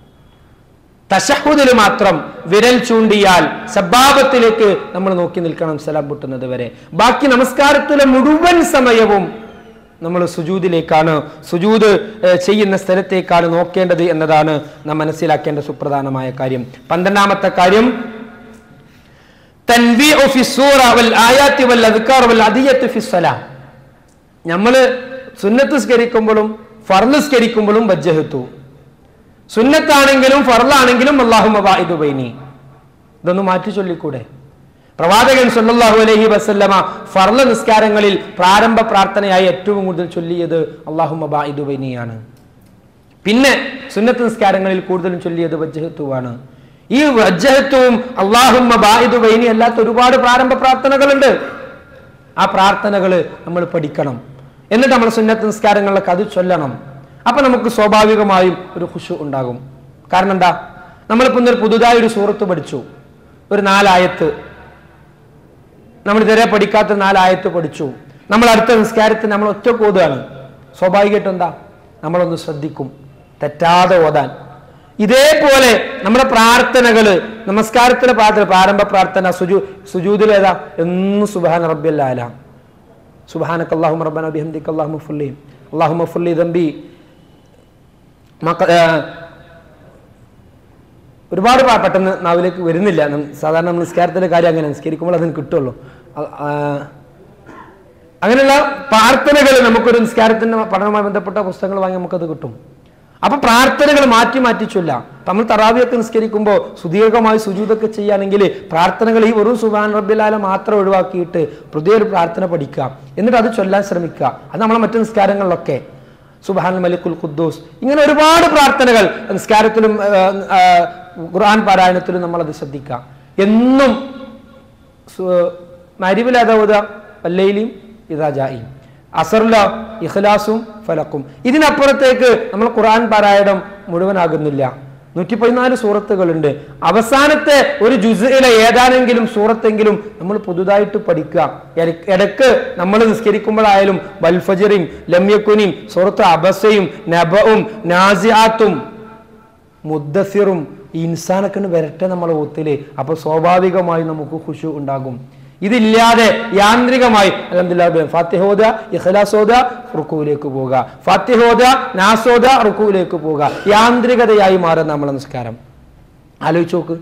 തശഹുദിൽ മാത്രം വിരൽ ചൂണ്ടിയാൽ സബ്ബാബത്തിലേക്ക് നമ്മൾ നോക്കി നിൽക്കണം സലാം പൊട്ടുന്നത് വരെ ബാക്കി നമസ്കാരത്തിലെ മുഴുവൻ സമയവും നമ്മൾ സുജൂദിലേക്കാണ് സുജൂദ് ഏഹ്, ചെയ്യുന്ന സ്ഥലത്തേക്കാണ് നോക്കേണ്ടത് എന്നതാണ് നാം മനസ്സിലാക്കേണ്ട സുപ്രധാനമായ കാര്യം പന്ത്രണ്ടാമത്തെ കാര്യം തൻവീഉ ഫി സൂറ വൽ ആയാത്തി വൽ അദ്കാർ വൽ അദിയത്ത് ഫി സ്വലാ നമ്മൾ സുന്നത്ത് സ്കരിക്കുമ്പോഴും ഫർള് സ്കരിക്കുമ്പോഴും വജ്ജഹത്തു സുന്നത്താണെങ്കിലും ഫർളാണെങ്കിലും അള്ളാഹു മബാഇദു ബൈനി ഇതൊന്ന് മാറ്റി ചൊല്ലിക്കൂടെ പ്രവാചകൻ സല്ലല്ലാഹു അലൈഹി വസല്ലമ ഫർള നിസ്കാരങ്ങളിൽ പ്രാരംഭ പ്രാർത്ഥനയായി ഏറ്റവും കൂടുതൽ ചൊല്ലിയത് അള്ളാഹു മബാഇദു ബൈനിയാണ് പിന്നെ സുന്നത്ത് നിസ്കാരങ്ങളിൽ കൂടുതലും ചൊല്ലിയത് വജ്ജഹത്തുവാണ് ഈ വജ്ജഹത്തുവും അള്ളാഹുമ്മ ബാഹിദു ബൈനി അല്ലാത്ത ഒരുപാട് പ്രാരംഭ പ്രാർത്ഥനകളുണ്ട് ആ പ്രാർത്ഥനകൾ നമ്മൾ പഠിക്കണം എന്നിട്ട് നമ്മൾ സുന്നത്ത് നിസ്കാരങ്ങളിലൊക്കെ അത് ചൊല്ലണം അപ്പൊ നമുക്ക് സ്വാഭാവികമായും ഒരു ഖുഷു ഉണ്ടാകും കാരണം എന്താ നമ്മളിപ്പോ ഇന്നൊരു പുതുതായി ഒരു സൂറത്ത് പഠിച്ചു ഒരു നാലായത്ത് നമ്മൾ ഇതുവരെ പഠിക്കാത്ത നാലായത്ത് പഠിച്ചു നമ്മൾ അടുത്ത നിസ്കാരത്തിന് നമ്മൾ ഒറ്റ ഓതുകയാണ് സ്വാഭാവികമായിട്ടും എന്താ നമ്മളൊന്ന് ശ്രദ്ധിക്കും തെറ്റാതെ ഓതാൻ ഇതേപോലെ നമ്മുടെ പ്രാർത്ഥനകള് നമസ്കാരത്തിലെ പ്രാർത്ഥന പ്രാരംഭ പ്രാർത്ഥന സുജു സുജൂദിലേതാ എന്നും സുബാന റബ്ബില്ല സുബാനക്ക് അള്ളാഹു റബ്ബന ബിഹംദിക്ക് അള്ളാഹു ഫുല്ലി അള്ളാഹു ഫുല്ലി ദമ്പി മക്ക ആ, ഒരുപാട് പ്രാ- പെട്ടെന്ന് നാവിലേക്ക് വരുന്നില്ല നം- സാധാരണ നമ്മൾ നിസ്കാരത്തിലെ കാര്യം അങ്ങനെ നിസ്കരിക്കുമ്പോൾ അതിന് കിട്ടുള്ളൂ അ- ആ, അങ്ങനെയുള്ള പ്രാർത്ഥനകൾ നമുക്കൊരു നിസ്കാരത്തിന്റെ പഠനവുമായി ബന്ധപ്പെട്ട പുസ്തകങ്ങൾ വാങ്ങി നമുക്കത് കിട്ടും അപ്പൊ പ്രാർത്ഥനകൾ മാറ്റി മാറ്റി ചൊല്ലാം നമ്മൾ തറാവിയൊക്കെ നിസ്കരിക്കുമ്പോൾ സുദീർഘമായി സുജൂതൊക്കെ ചെയ്യുകയാണെങ്കിൽ പ്രാർത്ഥനകൾ ഈ വെറും സുബാൻ റബ്ബിലാല മാത്രം ഒഴിവാക്കിയിട്ട് പുതിയൊരു പ്രാർത്ഥന പഠിക്കുക എന്നിട്ട് അത് ചൊല്ലാൻ ശ്രമിക്കുക അത് നമ്മളെ മറ്റു നിസ്കാരങ്ങളിലൊക്കെ സുബാൻ മലിക്കുൽ ഖുദ്ദൂസ് ഇങ്ങനെ ഒരുപാട് പ്രാർത്ഥനകൾ നിസ്കാരത്തിലും ആ, ആ, ഖുർആൻ പാരായണത്തിലും നമ്മളത് ശ്രദ്ധിക്കുക എന്നും മരിവിലതൗദ വല്ലയിലും ഇതാജായും അസറുല ഇഖ്ലാസും ഫലക്കും ഇതിനപ്പുറത്തേക്ക് നമ്മൾ ഖുർആൻ പാരായണം മുഴുവനാകുന്നില്ല നൂറ്റി പതിനാല് സൂറത്തുകളുണ്ട് അവസാനത്തെ ഒരു ജുസിലെ ഏതാനെങ്കിലും സൂറത്തെങ്കിലും നമ്മൾ പുതുതായിട്ട് പഠിക്കുക ഇട- ഇടക്ക് നമ്മൾ നിസ്കരിക്കുമ്പോഴായാലും വൽഫജറിയും ലമ്യക്കുനിയും സൂറത്ത് അബസയും നബവും നാസിയാത്തും മുദ്ദസിറും ഈ ഇൻസാനൊക്കെ വരട്ടെ നമ്മളെ ഒത്തില് അപ്പൊ സ്വാഭാവികമായി നമുക്ക് ഖുശു ഉണ്ടാകും ഇതില്ലാതെ യാന്ത്രികമായി അലഹദില്ല ഫാത്തിഹോദ ഇഖ്ലാസോദ റുക്കുവിലേക്ക് പോവുക ഫാത്തിഹോദ നാസോദ റുക്കുവിലേക്ക് പോവുക യാന്ത്രികതയായി മാറുന്ന നമ്മളെ നിസ്കാരം ആലോചിച്ച് നോക്ക്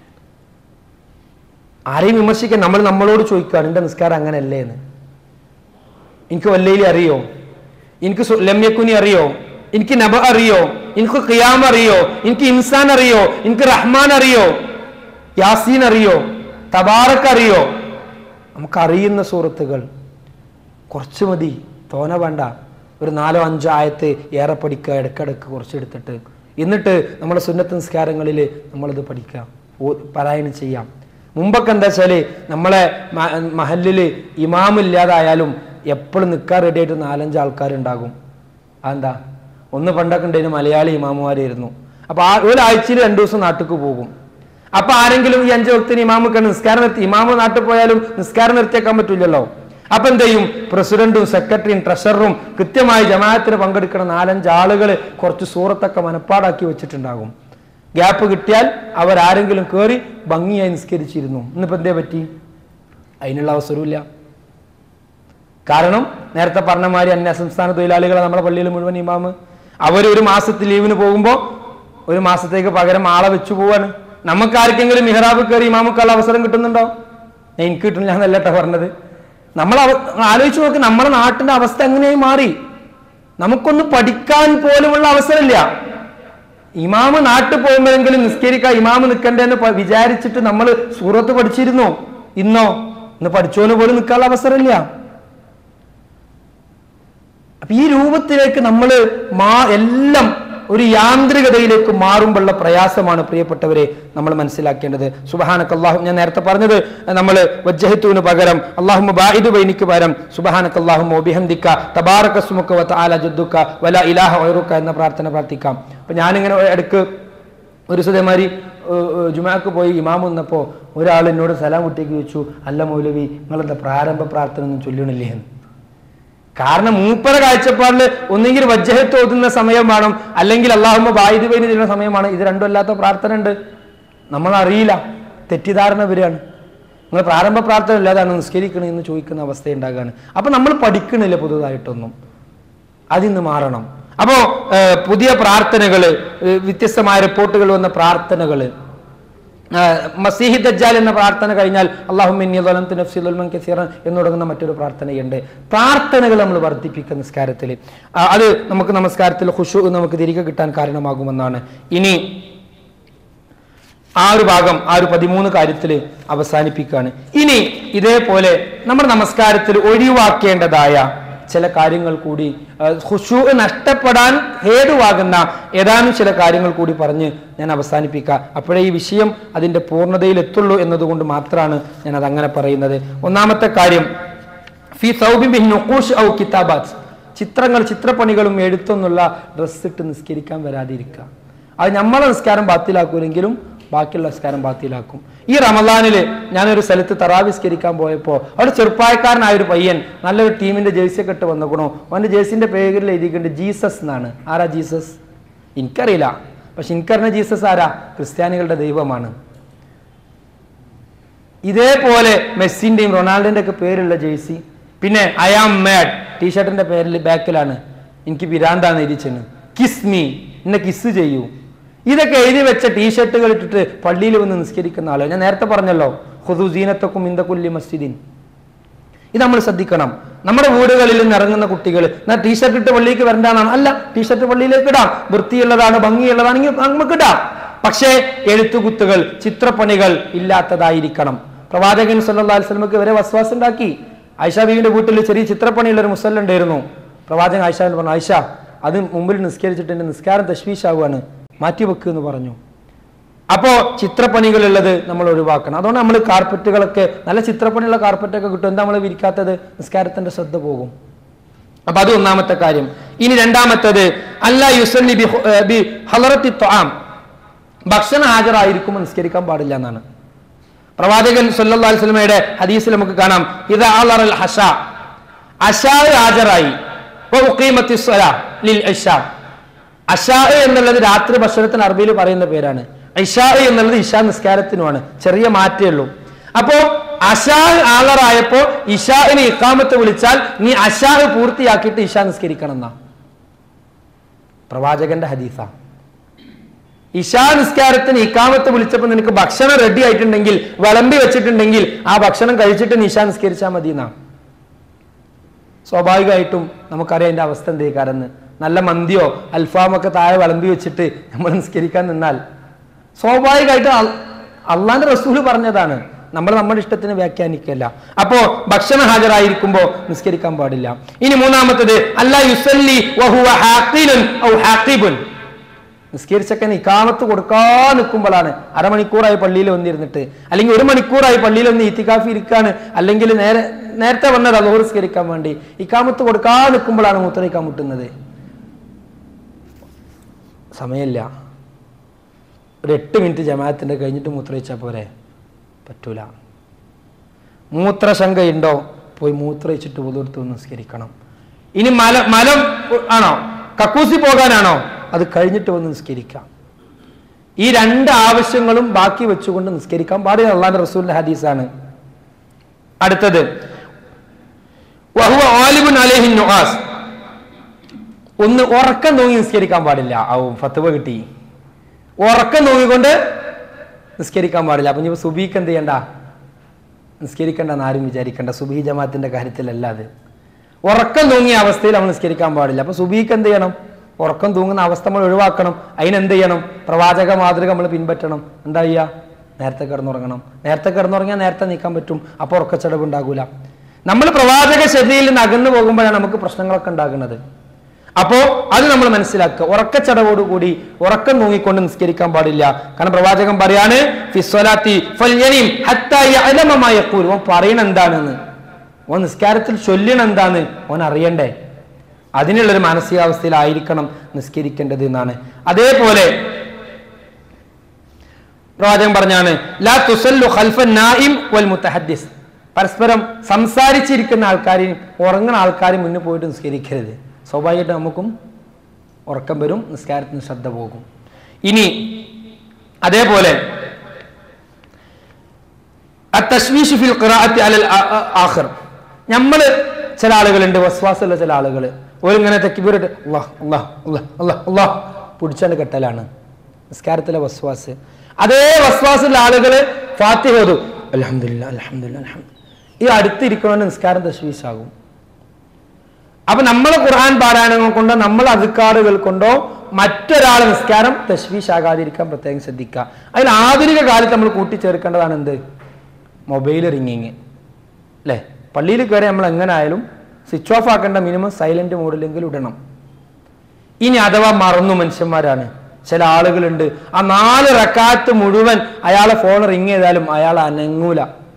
ആരെയും വിമർശിക്കാൻ നമ്മൾ നമ്മളോട് ചോദിക്കുകയാണ് എൻ്റെ നിസ്കാരം അങ്ങനെയല്ലേ എന്ന് എനിക്ക് വല്ലയിലി അറിയോ എനിക്ക് സു- ലമ്യക്കുനി അറിയോ എനിക്ക് നബ അറിയോ എനിക്ക് ഖിയാം അറിയോ എനിക്ക് ഇൻസാൻ അറിയോ എനിക്ക് റഹ്മാൻ അറിയോ യാസീൻ അറിയോ തബാറക്ക് അറിയോ നമുക്കറിയുന്ന സുഹൃത്തുക്കൾ കുറച്ച് മതി തോന വേണ്ട ഒരു നാലോ അഞ്ചോ ആയത്ത് ഏറെ പഠിക്കുക ഇടക്കിടക്ക് കുറച്ചെടുത്തിട്ട് എന്നിട്ട് നമ്മുടെ സുന്നത്ത് നിസ്കാരങ്ങളിൽ നമ്മളിത് പഠിക്കാം ഓ- പാരായണം ചെയ്യാം മുമ്പൊക്കെ എന്താ വെച്ചാൽ നമ്മളെ മ- മഹലില് ഇമാമില്ലാതായാലും എപ്പോഴും നിൽക്കാൻ റെഡി ആയിട്ട് നാലഞ്ച് ആൾക്കാരുണ്ടാകും അതെന്താ ഒന്ന് പണ്ടൊക്കെ ഉണ്ടായിരുന്നു മലയാളി ഇമാമുമാരായിരുന്നു അപ്പൊ ആ ഒരാഴ്ചയിൽ രണ്ടു ദിവസം നാട്ടിലേക്ക് പോകും അപ്പൊ ആരെങ്കിലും ഈ അഞ്ചു വക്തിന് ഇമാമൊക്കെ നിസ്കാരം നിർത്തി ഇമാമ് നാട്ടിൽ പോയാലും നിസ്കാരം നിർത്തിയേക്കാൻ പറ്റില്ലല്ലോ അപ്പൊ എന്ത് ചെയ്യും പ്രസിഡന്റും സെക്രട്ടറിയും ട്രഷററും കൃത്യമായി ജമാഅത്തിന് പങ്കെടുക്കുന്ന നാലഞ്ച് ആളുകൾ കുറച്ച് സൂറത്തൊക്കെ മനപ്പാടാക്കി വെച്ചിട്ടുണ്ടാകും ഗ്യാപ്പ് കിട്ടിയാൽ അവരാരെങ്കിലും കയറി ഭംഗിയായി നിസ്കരിച്ചിരുന്നു ഇന്നിപ്പോ എന്തേ പറ്റി അതിനുള്ള അവസരമില്ല കാരണം നേരത്തെ പറഞ്ഞ മാതിരി അന്യ സംസ്ഥാന തൊഴിലാളികളെ നമ്മുടെ പള്ളിയിൽ മുഴുവൻ ഇമാമ് അവർ ഒരു മാസത്തിൽ ലീവിന് പോകുമ്പോൾ ഒരു മാസത്തേക്ക് പകരം ആളെ വെച്ചു പോവാണ് നമുക്ക് ആർക്കെങ്കിലും മിഹ്റാബ് കയറി ഇമാമുക്കുള്ള അവസരം കിട്ടുന്നുണ്ടോ ഞാൻ എനിക്ക് കിട്ടുന്നില്ല എന്നല്ല കേട്ടോ പറഞ്ഞത് നമ്മൾ അവ- ആലോചിച്ച് നോക്ക് നമ്മുടെ നാട്ടിന്റെ അവസ്ഥ എങ്ങനെയായി മാറി നമുക്കൊന്നും പഠിക്കാൻ പോലുമുള്ള അവസരമില്ല ഇമാമ് നാട്ടിൽ പോകുമ്പോഴെങ്കിലും നിസ്കരിക്കാൻ ഇമാമ് നിൽക്കണ്ടേന്ന് പ- വിചാരിച്ചിട്ട് നമ്മൾ സൂറത്ത് പഠിച്ചിരുന്നു ഇന്നോ ഇന്ന് പഠിച്ചോന് പോലും നിൽക്കാനുള്ള അവസരമില്ല അപ്പൊ ഈ രൂപത്തിലേക്ക് നമ്മൾ മാ എല്ലാം ഒരു യാന്ത്രികതയിലേക്ക് മാറുമ്പോഴുള്ള പ്രയാസമാണ് പ്രിയപ്പെട്ടവരെ നമ്മൾ മനസ്സിലാക്കേണ്ടത് സുബഹാനക്ക് അള്ളാഹു ഞാൻ നേരത്തെ പറഞ്ഞത് നമ്മൾ വജ്ജഹത്തുവിന് പകരം അള്ളാഹു ബായിദു ബൈനിക്ക് പകരം സുബഹാനക്ക് അള്ളാഹു ഒബിഹന്ദിക്ക തബാറക സുമുക്ക വ തആല ജദ്ദുക്ക വല ഇലാഹ ഒയറുക്ക എന്ന പ്രാർത്ഥന പ്രാർത്ഥിക്കാം അപ്പൊ ഞാനിങ്ങനെ ഇടക്ക് ഒരു സുതേമാരി ജുമാക്ക് പോയി ഇമാം വന്നപ്പോൾ ഒരാൾ എന്നോട് സലാം കുട്ടിക്ക് വെച്ചു അല്ല മൗലവി നിങ്ങളെന്താ പ്രാരംഭ പ്രാർത്ഥന ഒന്നും ചൊല്ലണില്ലേ എന്ന് കാരണം മൂപ്പര കാഴ്ചപ്പാടില് ഒന്നെങ്കിൽ വജ്ജഹത്ത് ഓതുന്ന സമയം വേണം അല്ലെങ്കിൽ അള്ളാഹുമ്മ ബായുധ പേര് ചെയ്യുന്ന സമയമാണ് ഇത് രണ്ടും അല്ലാത്ത പ്രാർത്ഥന ഉണ്ട് നമ്മൾ അറിയില്ല തെറ്റിദ്ധാരണ വരികയാണ് നിങ്ങൾ പ്രാരംഭ പ്രാർത്ഥന ഇല്ലാതാണ് നിസ്കരിക്കണേ എന്ന് ചോദിക്കുന്ന അവസ്ഥ ഉണ്ടാകാണ് അപ്പൊ നമ്മൾ പഠിക്കണില്ല പുതുതായിട്ടൊന്നും അതിന്ന് മാറണം അപ്പോ ഏഹ്, പുതിയ പ്രാർത്ഥനകള് ഏഹ്, വ്യത്യസ്തമായ റിപ്പോർട്ടുകൾ വന്ന പ്രാർത്ഥനകള് മസീഹി ദജ്ജാൽ എന്ന പ്രാർത്ഥന കഴിഞ്ഞാൽ അള്ളാഹുമിൻഫി എന്ന് തുടങ്ങുന്ന മറ്റൊരു പ്രാർത്ഥനയുണ്ട് പ്രാർത്ഥനകൾ നമ്മൾ വർദ്ധിപ്പിക്കുക നിസ്കാരത്തിൽ ആ, അത് നമുക്ക് നമസ്കാരത്തിൽ ഖുഷു നമുക്ക് തിരികെ കിട്ടാൻ കാരണമാകുമെന്നാണ് ഇനി ആ ഒരു ഭാഗം ആ ഒരു പതിമൂന്ന് കാര്യത്തിൽ അവസാനിപ്പിക്കുകയാണ് ഇനി ഇതേപോലെ നമ്മുടെ നമസ്കാരത്തിൽ ഒഴിവാക്കേണ്ടതായ ചില കാര്യങ്ങൾ കൂടി ഖുഷു നഷ്ടപ്പെടാൻ ഹേതുവാകുന്ന ഏതാനും ചില കാര്യങ്ങൾ കൂടി പറഞ്ഞ് ഞാൻ അവസാനിപ്പിക്കുക അപ്പോഴേ ഈ വിഷയം അതിന്റെ പൂർണ്ണതയിൽ എത്തുള്ളൂ എന്നതുകൊണ്ട് മാത്രമാണ് ഞാൻ അത് അങ്ങനെ പറയുന്നത് ഒന്നാമത്തെ കാര്യം ഫി സൗബി ബിൻ നുഖൂഷ് ഔ കിതാബാത്ത് ചിത്രങ്ങൾ ചിത്രപ്പണികളും എഴുത്തൊന്നുള്ള ഡ്രസ്സ് ഇട്ട് നിസ്കരിക്കാൻ വരാതിരിക്കുക അത് നമ്മളെ നിസ്കാരം ബാത്തിലാക്കൂലെങ്കിലും ബാക്കിയുള്ള നിസ്കാരം ബാത്തിലാക്കും ഈ റമദാനില് ഞാനൊരു സ്ഥലത്ത് തറാവിസ്കരിക്കാൻ പോയപ്പോൾ അവിടെ ചെറുപ്പായക്കാരനായ ഒരു പയ്യൻ നല്ലൊരു ടീമിന്റെ ജേഴ്സി ഒക്കെ ഇട്ട് വന്നേക്കണോ അവന്റെ ജേഴ്സിന്റെ പേരിൽ എഴുതിയിട്ടുണ്ട് ജീസസ് എന്നാണ് ആരാ ജീസസ് എനിക്കറിയില്ല പക്ഷെ എനിക്കറിഞ്ഞ ജീസസ് ആരാ ക്രിസ്ത്യാനികളുടെ ദൈവമാണ് ഇതേപോലെ മെസ്സിന്റെയും റൊണാൾഡോന്റെ ഒക്കെ പേരുള്ള ജേഴ്സി പിന്നെ ഐ ആം മാഡ് ടീഷർട്ടിന്റെ പേരിൽ ബാക്കിലാണ് എനിക്ക് പിരാന്താന്ന് എഴുതിച്ചെന്ന് കിസ് മീ എന്നെ കിസ് ചെയ്യൂ ഇതൊക്കെ എഴുതി വെച്ച ടീഷർട്ടുകൾ ഇട്ടിട്ട് പള്ളിയിൽ വന്ന് നിസ്കരിക്കുന്ന ആളോ ഞാൻ നേരത്തെ പറഞ്ഞല്ലോ ഹുദു സീനത്തക്കും ഇന്ദക്കുല്ലി മസ്ജിദിൻ ഇത് നമ്മൾ ശ്രദ്ധിക്കണം നമ്മുടെ വീടുകളിൽ നിന്ന് ഇറങ്ങുന്ന കുട്ടികൾ എന്നാൽ ടീഷർട്ട് ഇട്ട് പള്ളിക്ക് വരണ്ടാന്നാണ് അല്ല ടീഷർട്ട് പള്ളിയിലേക്ക് ഇടാം വൃത്തിയുള്ളതാണ് ഭംഗിയുള്ളതാണെങ്കിൽ നമുക്ക് ഇടാം പക്ഷേ എഴുത്തുകുത്തുകൾ ചിത്രപ്പണികൾ ഇല്ലാത്തതായിരിക്കണം പ്രവാചകൻ സല്ലല്ലാഹു അലൈഹി വസല്ലമക്ക് വരെ വസ്വാസം ഉണ്ടാക്കി ആയിഷ ബീവിന്റെ വീട്ടിൽ ചെറിയ ചിത്രപ്പണിയുള്ള ഒരു മുസല്ല ഉണ്ടായിരുന്നു പ്രവാചകൻ ആയിഷാവിന് പറഞ്ഞു ആയിഷ അത് മുമ്പിൽ നിസ്കരിച്ചിട്ട് എന്റെ നിസ്കാരം തശ്വീശാവുകയാണ് മാറ്റിവെക്ക് എന്ന് പറഞ്ഞു അപ്പോ ചിത്രപ്പണികളുള്ളത് നമ്മൾ ഒഴിവാക്കണം അതുകൊണ്ട് നമ്മൾ കാർപ്പറ്റുകളൊക്കെ നല്ല ചിത്രപ്പണിയുള്ള കാർപ്പറ്റൊക്കെ കിട്ടും എന്താ നമ്മൾ വിരിക്കാത്തത് നിസ്കാരത്തിന്റെ ശ്രദ്ധ പോകും അപ്പൊ അത് ഒന്നാമത്തെ കാര്യം ഇനി രണ്ടാമത്തത് അല്ല യുസല്ലി ബി ഹു- ഏർ ബി ഹലറത്തി ത്വാം ഭക്ഷണം ഹാജരായിരിക്കുമ്പോൾ നിസ്കരിക്കാൻ പാടില്ല എന്നാണ് പ്രവാചകൻ സല്ലല്ലാഹു അലൈഹി വസല്ലമയുടെ ഹദീസിൽ നമുക്ക് കാണാം ഇത് അൽ ഹഷ അഷാ ഹാജരായി വ ഉഖീമത്തി സ്വലാ ലിൽ ഇശാ അഷാ എന്നുള്ളത് രാത്രി ഭക്ഷണത്തിന് അറബിയിൽ പറയുന്ന പേരാണ് ഇഷാ എന്നുള്ളത് ഇഷാ നിസ്കാരത്തിനുമാണ് ചെറിയ മാറ്റേ ഉള്ളൂ അപ്പോ അഷാ ആളറായപ്പോ ഇഷാവിന് ഇക്കാമത്ത് വിളിച്ചാൽ നീ അഷാ പൂർത്തിയാക്കിയിട്ട് ഇഷാ നിസ്കരിക്കണം എന്നാ പ്രവാചകന്റെ ഹദീസ ഇഷാ നിസ്കാരത്തിന് ഇക്കാമത്ത് വിളിച്ചപ്പോൾ നിനക്ക് ഭക്ഷണം റെഡി ആയിട്ടുണ്ടെങ്കിൽ വിളമ്പി വെച്ചിട്ടുണ്ടെങ്കിൽ ആ ഭക്ഷണം കഴിച്ചിട്ട് നീ ഇഷാ നിസ്കരിച്ചാൽ മതി എന്നാ സ്വാഭാവികമായിട്ടും നമുക്കറിയാം അതിന്റെ അവസ്ഥ എന്തേ കാരണം നല്ല മന്തിയോ അൽഫാമൊക്കെ താഴെ വിളമ്പി വെച്ചിട്ട് നമ്മൾ നിസ്കരിക്കാൻ നിന്നാൽ സ്വാഭാവികമായിട്ടും അൽ- അള്ളാന്റെ റസൂല് പറഞ്ഞതാണ് നമ്മൾ നമ്മുടെ ഇഷ്ടത്തിന് വ്യാഖ്യാനിക്കല്ല അപ്പോ ഭക്ഷണം ഹാജരായിരിക്കുമ്പോ നിസ്കരിക്കാൻ പാടില്ല ഇനി മൂന്നാമത്തത് അല്ല യുസല്ലി വഹുവ ഹാഖിലുൻ ഔ ഹാഖിബുൻ നിസ്കരിച്ചൊക്കെ നിക്കാമത്ത് കൊടുക്കാൻ നിൽക്കുമ്പോഴാണ് അരമണിക്കൂറായി പള്ളിയിൽ വന്നിരുന്നിട്ട് അല്ലെങ്കിൽ ഒരു മണിക്കൂറായി പള്ളിയിൽ വന്ന് ഈത്തിക്കാഫി ഇരിക്കാണ് അല്ലെങ്കിൽ നേരെ നേരത്തെ വന്നത് അതോ നിസ്കരിക്കാൻ വേണ്ടി ഇക്കാമത്ത് കൊടുക്കാൻ നിൽക്കുമ്പോഴാണ് മൂത്രയിക്കാൻ മുട്ടുന്നത് സമയമില്ല ഒരു എട്ട് മിനിറ്റ് ജമാഅത്തിന്റെ കഴിഞ്ഞിട്ട് മൂത്രയിച്ചാൽ പോരെ പറ്റൂല മൂത്രശങ്കയുണ്ടോ പോയി മൂത്രയിച്ചിട്ട് പുതുർത്ത് നിസ്കരിക്കണം ഇനി മല മലം ആണോ കക്കൂസി പോകാനാണോ അത് കഴിഞ്ഞിട്ട് വന്ന് നിസ്കരിക്കാം ഈ രണ്ട് ആവശ്യങ്ങളും ബാക്കി വെച്ചുകൊണ്ട് നിസ്കരിക്കാൻ പാടില്ല അള്ളാന്റെ റസൂലിന്റെ ഹദീസാണ് അടുത്തത് വഹുവ ആലിബുൻ അലൈഹി നുആസ് ഒന്ന് ഉറക്കം തൂങ്ങി നിസ്കരിക്കാൻ പാടില്ല ആവും ഫത്തുവ കിട്ടി ഉറക്കം തൂങ്ങിക്കൊണ്ട് നിസ്കരിക്കാൻ പാടില്ല അപ്പൊ ഇനി സുബീക്ക് എന്ത് ചെയ്യണ്ട നിസ്കരിക്കണ്ടെന്ന് ആരും വിചാരിക്കണ്ട സുബീ ജമാത്തിന്റെ കാര്യത്തിലല്ല അത് ഉറക്കം തൂങ്ങിയ അവസ്ഥയിൽ നമ്മൾ നിസ്കരിക്കാൻ പാടില്ല അപ്പൊ സുബീക്ക് എന്ത് ചെയ്യണം ഉറക്കം തൂങ്ങുന്ന അവസ്ഥ നമ്മൾ ഒഴിവാക്കണം അതിനെന്ത് ചെയ്യണം പ്രവാചക മാതൃക നമ്മൾ പിൻപറ്റണം എന്താ ചെയ്യുക നേരത്തെ കിടന്നുറങ്ങണം നേരത്തെ കിടന്നുറങ്ങിയാൽ നേരത്തെ നീക്കാൻ പറ്റും അപ്പോൾ ഉറക്കച്ചടവ് ഉണ്ടാകൂല നമ്മൾ പ്രവാചക ശ്രദ്ധയിൽ നിന്ന് അകന്നു പോകുമ്പോഴാണ് നമുക്ക് പ്രശ്നങ്ങളൊക്കെ ഉണ്ടാകുന്നത് അപ്പോ അത് നമ്മൾ മനസ്സിലാക്കുക ഉറക്കച്ചടവോട് കൂടി ഉറക്കം തൂങ്ങിക്കൊണ്ട് നിസ്കരിക്കാൻ പാടില്ല കാരണം പ്രവാചകൻ പറയാണ് ഫിസ്വലാത്തി ഫൽയനിം ഹത്താ യഅലമ മാ യഖൂൽ ഓൻ പറയണ എന്താണെന്ന് ഓൻ നിസ്കാരത്തിൽ ചൊല്ലണ എന്താന്ന് ഓൻ അറിയണ്ടേ അതിനുള്ളൊരു മാനസികാവസ്ഥയിലായിരിക്കണം നിസ്കരിക്കേണ്ടത് എന്നാണ് അതേപോലെ പ്രവാചകൻ പറഞ്ഞാണ് ലാ തുസല്ലു ഖൽഫൻ നായിം വൽ മുത്തഹദ്ദിസ് പരസ്പരം സംസാരിച്ചിരിക്കുന്ന ആൾക്കാരെയും ഉറങ്ങുന്ന ആൾക്കാരും മുന്നിൽ പോയിട്ട് നിസ്കരിക്കരുത് സ്വാഭാവികമായിട്ട് നമുക്കും ഉറക്കം വരും നിസ്കാരത്തിന് ശ്രദ്ധ പോകും ഇനി അതേപോലെ അത്തശ്വീഷ് ഫിൽ ഖിറാഅത്തി അലൽ ആ- ആ- ആഖിർ നമ്മൾ ചില ആളുകളുണ്ട് വസ്വാസുള്ള ചില ആളുകൾ ഓരിങ്ങനെ തെക്കിബീറിട്ട് അള്ളാഹ് അള്ളാഹ് അള്ളാഹ് അള്ളാഹ് അള്ളാഹ് പിടിച്ചാണ്ട് കെട്ടലാണ് നിസ്കാരത്തിലെ വസ്വാസ് അതേ വസ്വാസുള്ള ആളുകൾ ഫാത്തിഹ ഓതും അലഹമില്ല അലഹമില്ല അലഹമില്ല ഈ അടുത്തിരിക്കണമെന്ന് നിസ്കാരം തശ്വീഷാകും അപ്പൊ നമ്മളെ ഖുർആൻ പാരായണങ്ങൾ കൊണ്ടോ നമ്മളെ അധികാറുകൾ കൊണ്ടോ മറ്റൊരാളെ നിസ്കാരം തശ്വീഷാകാതിരിക്കാൻ പ്രത്യേകം ശ്രദ്ധിക്കുക അതിൽ ആധുനിക കാലത്ത് നമ്മൾ കൂട്ടിച്ചേർക്കേണ്ടതാണ് എന്ത് മൊബൈൽ റിങ്ങിങ് അല്ലേ പള്ളിയിൽ കയറി നമ്മൾ എങ്ങനെ ആയാലും സ്വിച്ച് ഓഫ് ആക്കേണ്ട മിനിമം സൈലന്റ് മോഡിലെങ്കിലും ഇടണം ഇനി അഥവാ മറന്നു മനുഷ്യന്മാരാണ് ചില ആളുകളുണ്ട് ആ നാല് റക്കാത്ത് മുഴുവൻ അയാളെ ഫോൺ റിങ് ചെയ്താലും അയാൾ അനങ്ങൂല